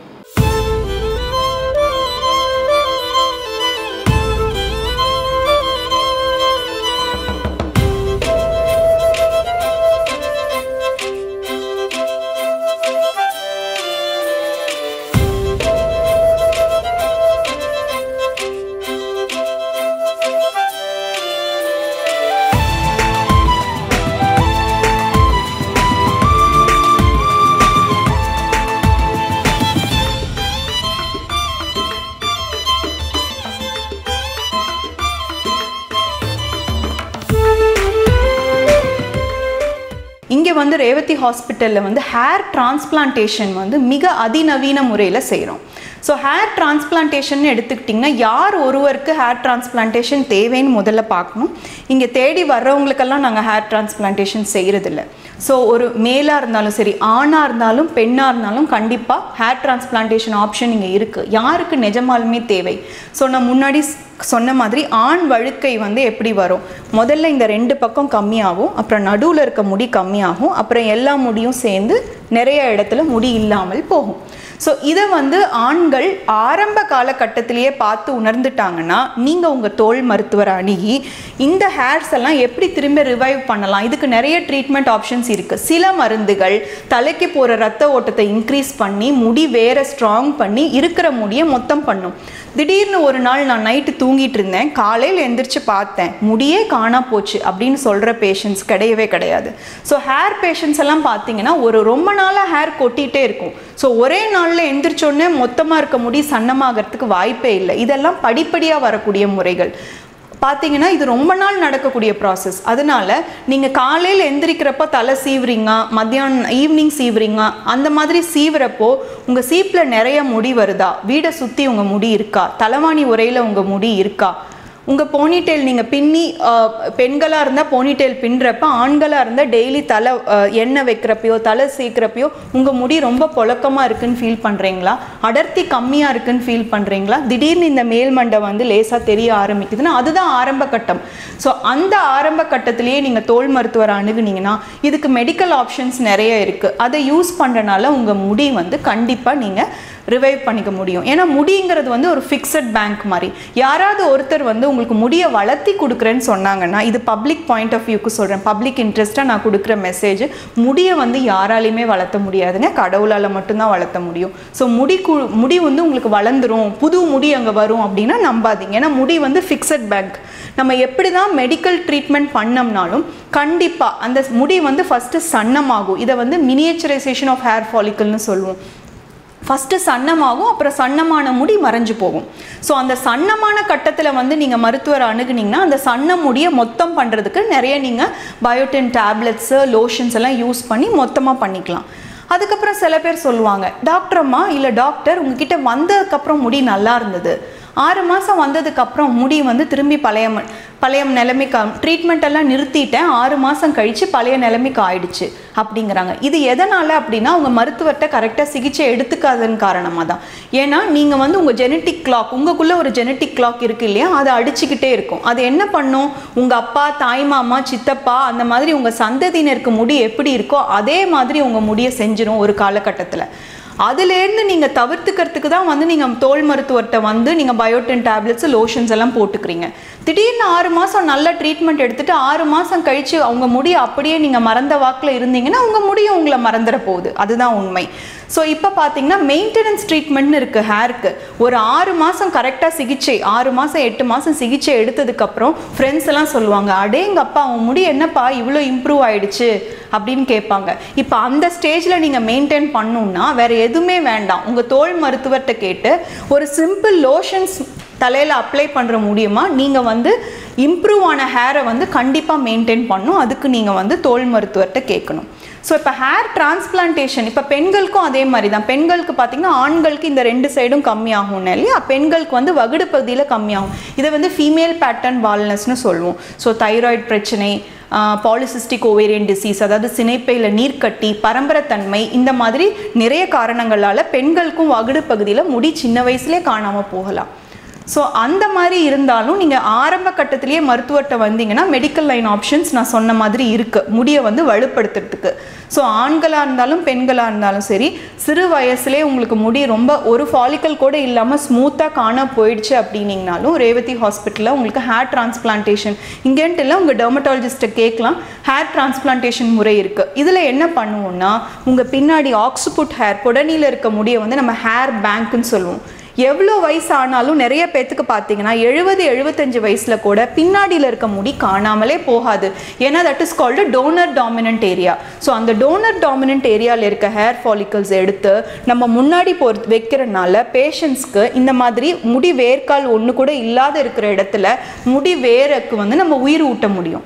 வந்து ரேவதி ஹாஸ்பிட்டலில் வந்து ஹேர் டிரான்ஸ்பிளான்டேஷன் வந்து மிக அதிநவீன முறையில் செய்கிறோம் ஸோ ஹேர் டிரான்ஸ்பிளான்டேஷன் எடுத்துக்கிட்டிங்கன்னா யார் ஒருவருக்கு ஹேர் டிரான்ஸ்பிளான்டேஷன் தேவைன்னு முதல்ல பார்க்கணும் இங்கே தேடி வர்றவங்களுக்கெல்லாம் நாங்கள் ஹேர் டிரான்ஸ்பிளான்டேஷன் செய்கிறதில்ல ஸோ ஒரு மேலாக இருந்தாலும் சரி ஆணாக இருந்தாலும் பெண்ணாக இருந்தாலும் கண்டிப்பாக ஹேர் டிரான்ஸ்பிளான்டேஷன் ஆப்ஷன் இங்கே இருக்குது யாருக்கு நிஜமாலுமே தேவை ஸோ நான் முன்னாடி ஸ்- சொன்ன மாதிரி ஆண் வழுக்கை வந்து எப்படி வரும் முதல்ல இந்த ரெண்டு பக்கம் கம்மியாகும் அப்புறம் நடுவில் இருக்க முடி கம்மியாகும் அப்புறம் எல்லா முடியும் சேர்ந்து நிறைய இடத்துல முடி இல்லாமல் போகும் ஸோ இதை வந்து ஆண்கள் ஆரம்ப காலகட்டத்திலேயே பார்த்து உணர்ந்துட்டாங்கன்னா நீங்கள் உங்கள் தோல் மருத்துவரை அணுகி இந்த ஹேர்ஸ் எல்லாம் எப்படி திரும்ப ரிவைவ் பண்ணலாம் இதுக்கு நிறைய ட்ரீட்மெண்ட் ஆப்ஷன்ஸ் இருக்குது சில மருந்துகள் தலைக்கு போகிற ரத்த ஓட்டத்தை இன்க்ரீஸ் பண்ணி முடி வேற ஸ்ட்ராங் பண்ணி இருக்கிற முடியை மொத்தம் பண்ணும் திடீர்னு ஒரு நாள் நான் நைட்டு தூங்கிட்டு இருந்தேன் காலையில் எந்திரிச்சு பார்த்தேன் முடியே காணா போச்சு அப்படின்னு சொல்கிற பேஷண்ட்ஸ் கிடையவே கிடையாது ஸோ ஹேர் பேஷண்ட்ஸ் எல்லாம் பார்த்தீங்கன்னா ஒரு ரொம்ப நாளாக ஹேர் கொட்டிகிட்டே இருக்கும் ஸோ ஒரே நாளில் எந்திரிச்சோடனே மொத்தமாக இருக்க முடி சன்னமாகறதுக்கு வாய்ப்பே இல்லை இதெல்லாம் படிப்படியாக வரக்கூடிய முறைகள் பார்த்தீங்கன்னா இது ரொம்ப நாள் நடக்கக்கூடிய ப்ராசஸ் அதனால நீங்கள் காலையில் எந்திரிக்கிறப்ப தலை சீவுறீங்க மத்தியானம் ஈவினிங் சீவுறீங்க அந்த மாதிரி சீவுறப்போ உங்கள் சீப்பில் நிறைய முடி வருதா வீடை சுற்றி உங்கள் முடி இருக்கா தலைவாணி உரையில் உங்கள் முடி இருக்கா உங்கள் போனிடெயில் நீங்கள் பின்னி பெண்களாக இருந்தால் போனிடெயில் பின்னுறப்ப ஆண்களாக இருந்தால் டெய்லி தலை அஹ், எண்ணெய் வைக்கிறப்பையோ தலை சேர்க்குறப்பையோ உங்கள் முடி ரொம்ப புழக்கமாக இருக்குன்னு ஃபீல் பண்ணுறீங்களா அடர்த்தி கம்மியாக இருக்குன்னு ஃபீல் பண்ணுறீங்களா திடீர்னு இந்த மேல் மண்டை வந்து லேசாக தெரிய ஆரம்பிக்குதுன்னா அதுதான் ஆரம்ப கட்டம் ஸோ அந்த ஆரம்ப கட்டத்திலேயே நீங்கள் தோல் மருத்துவரை அணுகுனீங்கன்னா இதுக்கு மெடிக்கல் ஆப்ஷன்ஸ் நிறைய இருக்குது அதை யூஸ் பண்ணுறனால உங்கள் முடி வந்து கண்டிப்பாக நீங்கள் ரிவைவ் பண்ணிக்க முடியும் ஏன்னா முடிங்கிறது வந்து ஒரு ஃபிக்ஸட் பேங்க் மாதிரி யாராவது ஒருத்தர் வந்து உங்களுக்கு முடியை வளர்த்தி கொடுக்குறேன்னு சொன்னாங்கன்னா இது பப்ளிக் பாயிண்ட் ஆஃப் வியூக்கு சொல்கிறேன் பப்ளிக் இன்ட்ரெஸ்ட்டாக நான் கொடுக்குற மெசேஜ் முடியை வந்து யாராலையுமே வளர்த்த முடியாதுங்க கடவுளால் மட்டும்தான் வளர்த்த முடியும் ஸோ முடி கு முடி வந்து உங்களுக்கு வளர்ந்துரும் புது முடி அங்கே வரும் அப்படின்னா நம்பாதீங்க ஏன்னா முடி வந்து ஃபிக்ஸட் பேங்க் நம்ம எப்படி தான் மெடிக்கல் ட்ரீட்மெண்ட் பண்ணோம்னாலும் கண்டிப்பாக அந்த முடி வந்து ஃபஸ்ட்டு சன்னமாகும் இதை வந்து மினியேச்சரைசேஷன் ஆஃப் ஹேர் ஃபாலிக்கல்னு சொல்லுவோம் ஃபஸ்ட்டு சன்னமாகும் அப்புறம் சன்னமான முடி மறைஞ்சு போகும் ஸோ அந்த சன்னமான கட்டத்தில் வந்து நீங்கள் மருத்துவரை அணுகுனீங்கன்னா அந்த சன்ன முடியை மொத்தம் பண்ணுறதுக்கு நிறைய நீங்கள் பயோட்டின் டேப்லெட்ஸு லோஷன்ஸ் எல்லாம் யூஸ் பண்ணி மொத்தமாக பண்ணிக்கலாம் அதுக்கப்புறம் சில பேர் சொல்லுவாங்க டாக்டர் அம்மா இல்லை டாக்டர் உங்ககிட்ட வந்ததுக்கப்புறம் முடி நல்லா இருந்தது ஆறு மாதம் வந்ததுக்கப்புறம் முடி வந்து திரும்பி பழைய ம- பழைய நிலைமைக்கு ட்ரீட்மெண்ட் எல்லாம் நிறுத்திட்டேன் ஆறு மாதம் கழித்து பழைய நிலைமைக்கு ஆயிடுச்சு அப்படிங்கிறாங்க இது எதனால் அப்படின்னா உங்கள் மருத்துவர்கிட்ட கரெக்டாக சிகிச்சை எடுத்துக்காதன் காரணமாக தான் ஏன்னா நீங்கள் வந்து உங்கள் ஜெனட்டிக் கிளாக் உங்களுக்குள்ளே ஒரு ஜெனட்டிக் கிளாக் இருக்கு இல்லையா அதை அடிச்சுக்கிட்டே இருக்கும் அது என்ன பண்ணும் உங்கள் அப்பா தாய் மாமா சித்தப்பா அந்த மாதிரி உங்கள் சந்ததியினருக்கு முடி எப்படி இருக்கோ அதே மாதிரி உங்கள் முடியை செஞ்சிரும் ஒரு காலகட்டத்தில் அதுலேருந்து நீங்கள் தவிர்த்துக்கிறதுக்கு தான் வந்து நீங்கள் தோல் மருத்துவர்கிட்ட வந்து நீங்கள் பயோட்டின் டேப்லெட்ஸ் லோஷன்ஸ் எல்லாம் போட்டுக்கிறீங்க திடீர்னு ஆறு மாதம் நல்ல ட்ரீட்மெண்ட் எடுத்துட்டு ஆறு மாதம் கழித்து அவங்க முடி அப்படியே நீங்கள் மறந்த வாக்கில் இருந்தீங்கன்னா உங்கள் முடியும் உங்களை மறந்துட போகுது அதுதான் உண்மை ஸோ இப்போ பார்த்தீங்கன்னா மெயின்டெனன்ஸ் ட்ரீட்மெண்ட்னு இருக்குது ஹேருக்கு ஒரு ஆறு மாதம் கரெக்டாக சிகிச்சை ஆறு மாதம் எட்டு மாதம் சிகிச்சை எடுத்ததுக்கப்புறம் ஃப்ரெண்ட்ஸ் எல்லாம் சொல்லுவாங்க அடேங்கப்பா உன் முடி என்னப்பா இவ்வளோ இம்ப்ரூவ் ஆயிடுச்சு அப்படின்னு கேட்பாங்க இப்போ அந்த ஸ்டேஜில் நீங்கள் மெயின்டைன் பண்ணணும்னா வேற எதுவுமே வேண்டாம் உங்கள் தோல் மருத்துவர்கிட்ட கேட்டு ஒரு சிம்பிள் லோஷன்ஸ் தலையில் அப்ளை பண்ணுற முடியுமா நீங்கள் வந்து இம்ப்ரூவ் ஆன ஹேரை வந்து கண்டிப்பாக மெயின்டைன் பண்ணணும் அதுக்கு நீங்கள் வந்து தோல் மருத்துவர்கிட்ட கேட்கணும் ஸோ இப்போ ஹேர் டிரான்ஸ்பிளான்டேஷன் இப்போ பெண்களுக்கும் அதே மாதிரி தான் பெண்களுக்கு பார்த்தீங்கன்னா ஆண்களுக்கு இந்த ரெண்டு சைடும் கம்மியாகும் இல்லையா பெண்களுக்கு வந்து வகுடு பகுதியில் கம்மியாகும் இதை வந்து ஃபீமேல் பேட்டர்ன் பால்னஸ்னு சொல்லுவோம் ஸோ தைராய்டு பிரச்சனை பாலிசிஸ்டிக் ஓவேரியன் டிசீஸ் அதாவது சினைப்பையில் நீர்க்கட்டி பரம்பரைத்தன்மை இந்த மாதிரி நிறைய காரணங்களால் பெண்களுக்கும் வகுடு பகுதியில் முடி சின்ன வயசுலேயே காணாமல் போகலாம் ஸோ அந்த மாதிரி இருந்தாலும் நீங்கள் ஆரம்ப கட்டத்திலேயே மருத்துவர்கிட்ட வந்தீங்கன்னா மெடிக்கல் லைன் ஆப்ஷன்ஸ் நான் சொன்ன மாதிரி இருக்குது முடியை வந்து வலுப்படுத்துறதுக்கு ஸோ ஆண்களாக இருந்தாலும் பெண்களாக இருந்தாலும் சரி சிறு வயசுலேயே உங்களுக்கு முடி ரொம்ப ஒரு ஃபாலிக்கல் கூட இல்லாமல் ஸ்மூத்தாக காண போயிடுச்சு அப்படின்னீங்கனாலும் ரேவதி ஹாஸ்பிட்டலில் உங்களுக்கு ஹேர் டிரான்ஸ்பிளான்டேஷன் இங்கேன்ட்டு இல்லை உங்கள் டெர்மட்டாலஜிஸ்ட்டை கேட்கலாம் ஹேர் டிரான்ஸ்பிளான்டேஷன் முறை இருக்குது இதில் என்ன பண்ணுவோம்னா உங்கள் பின்னாடி ஆக்ஸுபுட் ஹேர் புடனியில் இருக்க முடியை வந்து நம்ம ஹேர் பேங்க்குன்னு சொல்லுவோம் எவ்வளோ வயசு ஆனாலும் நிறைய பேத்துக்கு பார்த்தீங்கன்னா எழுபது எழுபத்தஞ்சு வயசில் கூட பின்னாடியில் இருக்க முடி காணாமலே போகாது ஏன்னா that is called donor dominant area so அந்த டோனர் டாமினன்ட் ஏரியாவில் இருக்க ஹேர் ஃபாலிக்கல்ஸ் எடுத்து நம்ம முன்னாடி போ வைக்கிறனால பேஷண்ட்ஸ்க்கு இந்த மாதிரி முடி வேர்க்கால் ஒன்று கூட இல்லாத இருக்கிற இடத்துல முடி வேருக்கு வந்து நம்ம உயிர் ஊட்ட முடியும்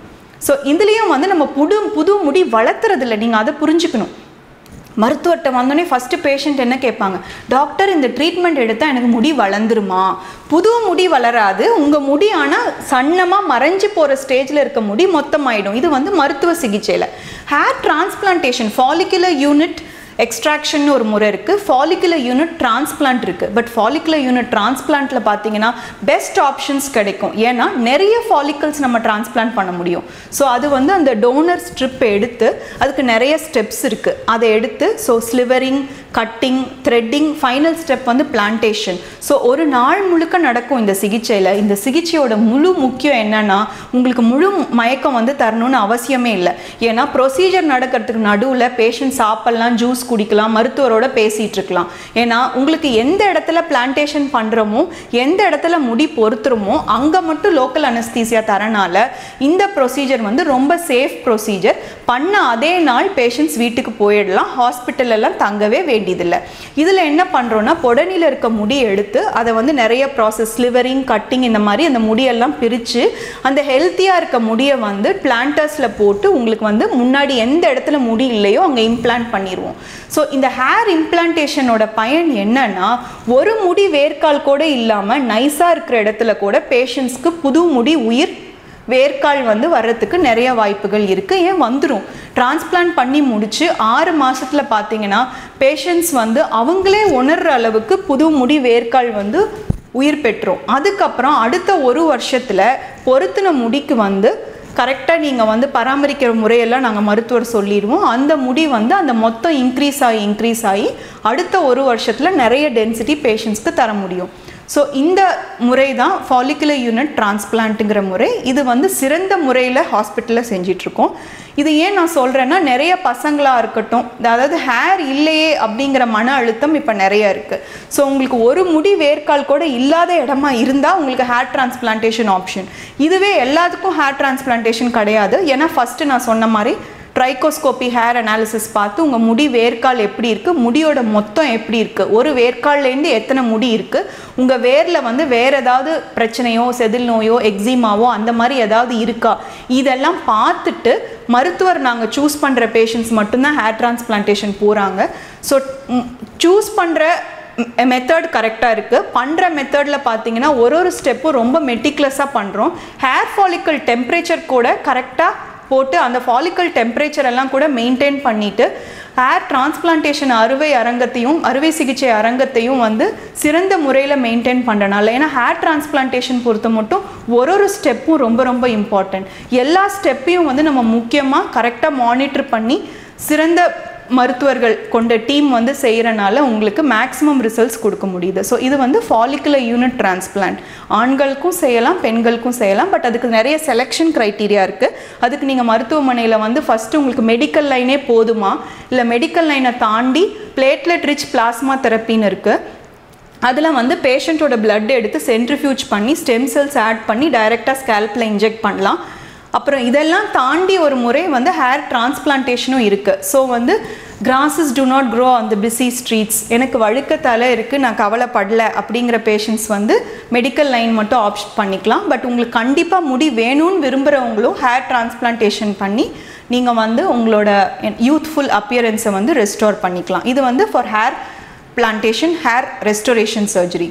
ஸோ இதுலேயும் வந்து நம்ம புது புது முடி வளர்த்துறதில்ல நீங்கள் அதை புரிஞ்சுக்கணும் மருத்துவர்கிட்ட வந்தோடனே ஃபஸ்ட்டு பேஷண்ட் என்ன கேட்பாங்க டாக்டர் இந்த ட்ரீட்மெண்ட் எடுத்தால் எனக்கு முடி வளர்ந்துருமா புது முடி வளராது உங்கள் முடி ஆனால் சன்னமாக மறைஞ்சு போகிற ஸ்டேஜில் இருக்க முடி மொத்தமாயிடும் இது வந்து மருத்துவ சிகிச்சையில் hair transplantation follicular unit extraction ஒரு முறை இருக்குது ஃபாலிகுலர் யூனிட் டிரான்ஸ்பிளான்ட் இருக்குது பட் ஃபாலிகுலர் யூனிட் டிரான்ஸ்பிளான்ட்டில் பார்த்தீங்கன்னா பெஸ்ட் ஆப்ஷன்ஸ் கிடைக்கும் ஏன்னா நிறைய ஃபாலிக்கல்ஸ் நம்ம டிரான்ஸ்பிளான்ட் பண்ண முடியும் ஸோ அது வந்து அந்த டோனர் ஸ்ட்ரிப் எடுத்து அதுக்கு நிறைய ஸ்டெப்ஸ் இருக்குது அதை எடுத்து so slivering cutting threading final step வந்து பிளான்டேஷன் ஸோ ஒரு நாள் முழுக்க நடக்கும் இந்த சிகிச்சையில் இந்த சிகிச்சையோட முழு முக்கியம் என்னன்னா உங்களுக்கு முழு மயக்கம் வந்து தரணும்னு அவசியமே இல்லை ஏன்னா ப்ரொசீஜர் நடக்கிறதுக்கு நடுவில் பேஷண்ட் சாப்பிட்லாம் ஜூஸ் குடிக்கலாம் மருத்துவரோட பேசிகிட்டு இருக்கலாம் ஏன்னா உங்களுக்கு எந்த இடத்துல பிளான்டேஷன் பண்ணுறோமோ எந்த இடத்துல முடி பொருத்துறோமோ அங்கே மட்டும் லோக்கல் அனஸ்தீசியா தரனால இந்த ப்ரொசீஜர் வந்து ரொம்ப சேஃப் ப்ரொசீஜர் பண்ண அதே நாள் பேஷண்ட்ஸ் வீட்டுக்கு போயிடலாம் ஹாஸ்பிட்டல் எல்லாம் தங்கவே வேண்டியதில்லை இதில் என்ன பண்ணுறோன்னா பொடனியில் இருக்க முடி எடுத்து அதை வந்து நிறைய ப்ராசஸ் ஸ்லிவரிங் கட்டிங் இந்த மாதிரி அந்த முடியெல்லாம் பிரித்து அந்த ஹெல்த்தியாக இருக்க முடியை வந்து பிளான்டர்ஸில் போட்டு உங்களுக்கு வந்து முன்னாடி எந்த இடத்துல முடி இல்லையோ அங்கே இம்ப்ளான்ட் பண்ணிடுவோம் ஸோ இந்த ஹேர் இம்ப்ளான்டேஷனோட பயன் என்னன்னா ஒரு முடி வேர்க்கால் கூட இல்லாமல் நைஸாக இருக்கிற இடத்துல கூட பேஷண்ட்ஸ்க்கு புது முடி உயிர் வேர்க்கால் வந்து வர்றதுக்கு நிறைய வாய்ப்புகள் இருக்குது ஏன் வந்துடும் டிரான்ஸ்பிளான்ட் பண்ணி முடிச்சு ஆறு மாசத்துல பார்த்தீங்கன்னா பேஷண்ட்ஸ் வந்து அவங்களே உணர்ற அளவுக்கு புது முடி வேர்க்கால் வந்து உயிர் பெற்றோம் அதுக்கப்புறம் அடுத்த ஒரு வருஷத்தில் பொருத்தின முடிக்கு வந்து கரெக்டாக நீங்கள் வந்து பராமரிக்கிற முறையெல்லாம் நாங்கள் மருத்துவர் சொல்லிடுவோம் அந்த முடி வந்து அந்த மொத்தம் இன்க்ரீஸ் ஆகி இன்க்ரீஸ் ஆகி அடுத்த ஒரு வருஷத்தில் நிறைய டென்சிட்டி பேஷண்ட்ஸ்க்கு தர முடியும் ஸோ இந்த முறை தான் ஃபாலிகுலர் யூனிட் டிரான்ஸ்பிளான்ட்டுங்கிற முறை இது வந்து சிறந்த முறையில் ஹாஸ்பிட்டலில் செஞ்சிட்ருக்கோம் இது ஏன் நான் சொல்கிறேன்னா நிறைய பசங்களாக இருக்கட்டும் அதாவது ஹேர் இல்லையே அப்படிங்கிற மன அழுத்தம் இப்போ நிறைய இருக்குது ஸோ உங்களுக்கு ஒரு முடி வேர்க்கால் கூட இல்லாத இடமா இருந்தால் உங்களுக்கு ஹேர் டிரான்ஸ்பிளான்டேஷன் ஆப்ஷன் இதுவே எல்லாத்துக்கும் ஹேர் டிரான்ஸ்பிளான்டேஷன் கிடையாது ஏன்னா ஃபஸ்ட்டு நான் சொன்ன மாதிரி ட்ரைகோஸ்கோபி ஹேர் அனாலிசிஸ் பார்த்து உங்கள் முடி வேர்க்கால் எப்படி இருக்குது முடியோட மொத்தம் எப்படி இருக்குது ஒரு வேர்க்கால்லேருந்து எத்தனை முடி இருக்குது உங்கள் வேரில் வந்து வேறு ஏதாவது பிரச்சனையோ செதில் நோயோ எக்ஸிமாவோ அந்த மாதிரி ஏதாவது இருக்கா இதெல்லாம் பார்த்துட்டு மருத்துவர் நாங்கள் சூஸ் பண்ணுற பேஷண்ட்ஸ் மட்டும்தான் ஹேர் டிரான்ஸ்பிளான்டேஷன் போகிறாங்க ஸோ சூஸ் பண்ணுற மெத்தட் கரெக்டாக இருக்குது பண்ணுற மெத்தடில் பார்த்தீங்கன்னா ஒரு ஒரு ஸ்டெப்பும் ரொம்ப மெட்டிக்லஸாக பண்ணுறோம் ஹேர் ஃபாலிக்கல் டெம்பரேச்சர் கூட கரெக்டாக போட்டு அந்த ஃபாலிக்கல் டெம்பரேச்சர் எல்லாம் கூட மெயின்டைன் பண்ணிட்டு ஹேர் டிரான்ஸ்பிளான்டேஷன் அறுவை அரங்கத்தையும் அறுவை சிகிச்சை அரங்கத்தையும் வந்து சிறந்த முறையில் மெயின்டைன் பண்ணுறனால ஏன்னா ஹேர் டிரான்ஸ்பிளான்டேஷன் பொறுத்த மட்டும் ஒரு ஒரு ஸ்டெப்பும் ரொம்ப ரொம்ப இம்பார்ட்டன்ட் எல்லா ஸ்டெப்பையும் வந்து நம்ம முக்கியமாக கரெக்டாக மானிட்டர் பண்ணி சிறந்த மருத்துவர்கள் கொண்ட டீம் வந்து செய்கிறனால உங்களுக்கு மேக்ஸிமம் ரிசல்ட்ஸ் கொடுக்க முடியுது ஸோ இது வந்து ஃபாலிகுலர் யூனிட் டிரான்ஸ்பிளான்ட் ஆண்களுக்கும் செய்யலாம் பெண்களுக்கும் செய்யலாம் பட் அதுக்கு நிறைய செலெக்ஷன் க்ரைட்டீரியா இருக்குது அதுக்கு நீங்கள் மருத்துவமனையில் வந்து ஃபஸ்ட்டு உங்களுக்கு மெடிக்கல் லைனே போதுமா இல்லை மெடிக்கல் லைனை தாண்டி பிளேட்லெட் ரிச் பிளாஸ்மா தெரப்பின்னு இருக்குது அதில் வந்து பேஷண்ட்டோட பிளட் எடுத்து சென்ட்ரிஃபியூஜ் பண்ணி ஸ்டெம் செல்ஸ் ஆட் பண்ணி டைரெக்டாக ஸ்கேல்பில் இன்ஜெக்ட் பண்ணலாம் அப்புறம் இதெல்லாம் தாண்டி ஒரு முறை வந்து ஹேர் டிரான்ஸ்பிளான்டேஷனும் இருக்குது ஸோ வந்து கிராஸஸ் டு நாட் க்ரோ அந்த பிஸி ஸ்ட்ரீட்ஸ் எனக்கு வழுக்க தலை இருக்குது நான் கவலைப்படல அப்படிங்கிற பேஷண்ட்ஸ் வந்து மெடிக்கல் லைன் மட்டும் ஆப்ஷன் பண்ணிக்கலாம் பட் உங்களுக்கு கண்டிப்பாக முடி வேணும்னு விரும்புகிறவங்களும் ஹேர் டிரான்ஸ்பிளான்டேஷன் பண்ணி நீங்கள் வந்து உங்களோட யூத்ஃபுல் அப்பியரன்ஸை வந்து ரெஸ்டோர் பண்ணிக்கலாம் இது வந்து for hair plantation hair restoration surgery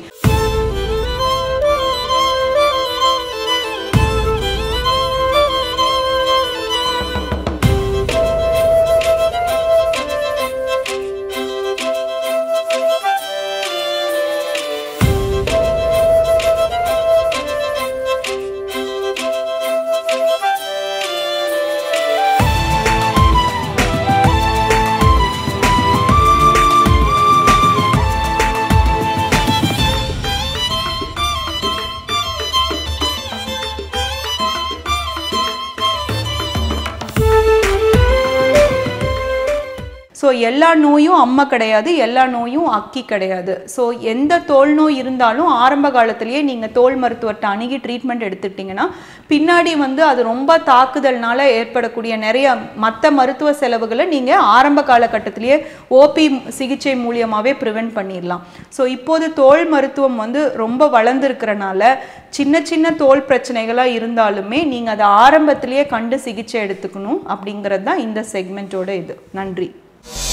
எல்லா நோயும் அம்மை கிடையாது எல்லா நோயும் அக்கி கிடையாது ஸோ எந்த தோல் நோய் இருந்தாலும் ஆரம்ப காலத்திலேயே நீங்கள் தோல் மருத்துவர்கிட்ட அணுகி ட்ரீட்மெண்ட் எடுத்துக்கிட்டிங்கன்னா பின்னாடி வந்து அது ரொம்ப தாக்குதல்னால ஏற்படக்கூடிய நிறைய மற்ற மருத்துவ செலவுகளை நீங்கள் ஆரம்ப காலகட்டத்திலேயே ஓபி சிகிச்சை மூலியமாகவே ப்ரிவென்ட் பண்ணிடலாம் ஸோ இப்போது தோல் மருத்துவம் வந்து ரொம்ப வளர்ந்துருக்கிறனால சின்ன சின்ன தோல் பிரச்சனைகளாக இருந்தாலுமே நீங்கள் அதை ஆரம்பத்திலேயே கண்டு சிகிச்சை எடுத்துக்கணும் அப்படிங்கிறது தான் இந்த செக்மெண்ட்டோட இது நன்றி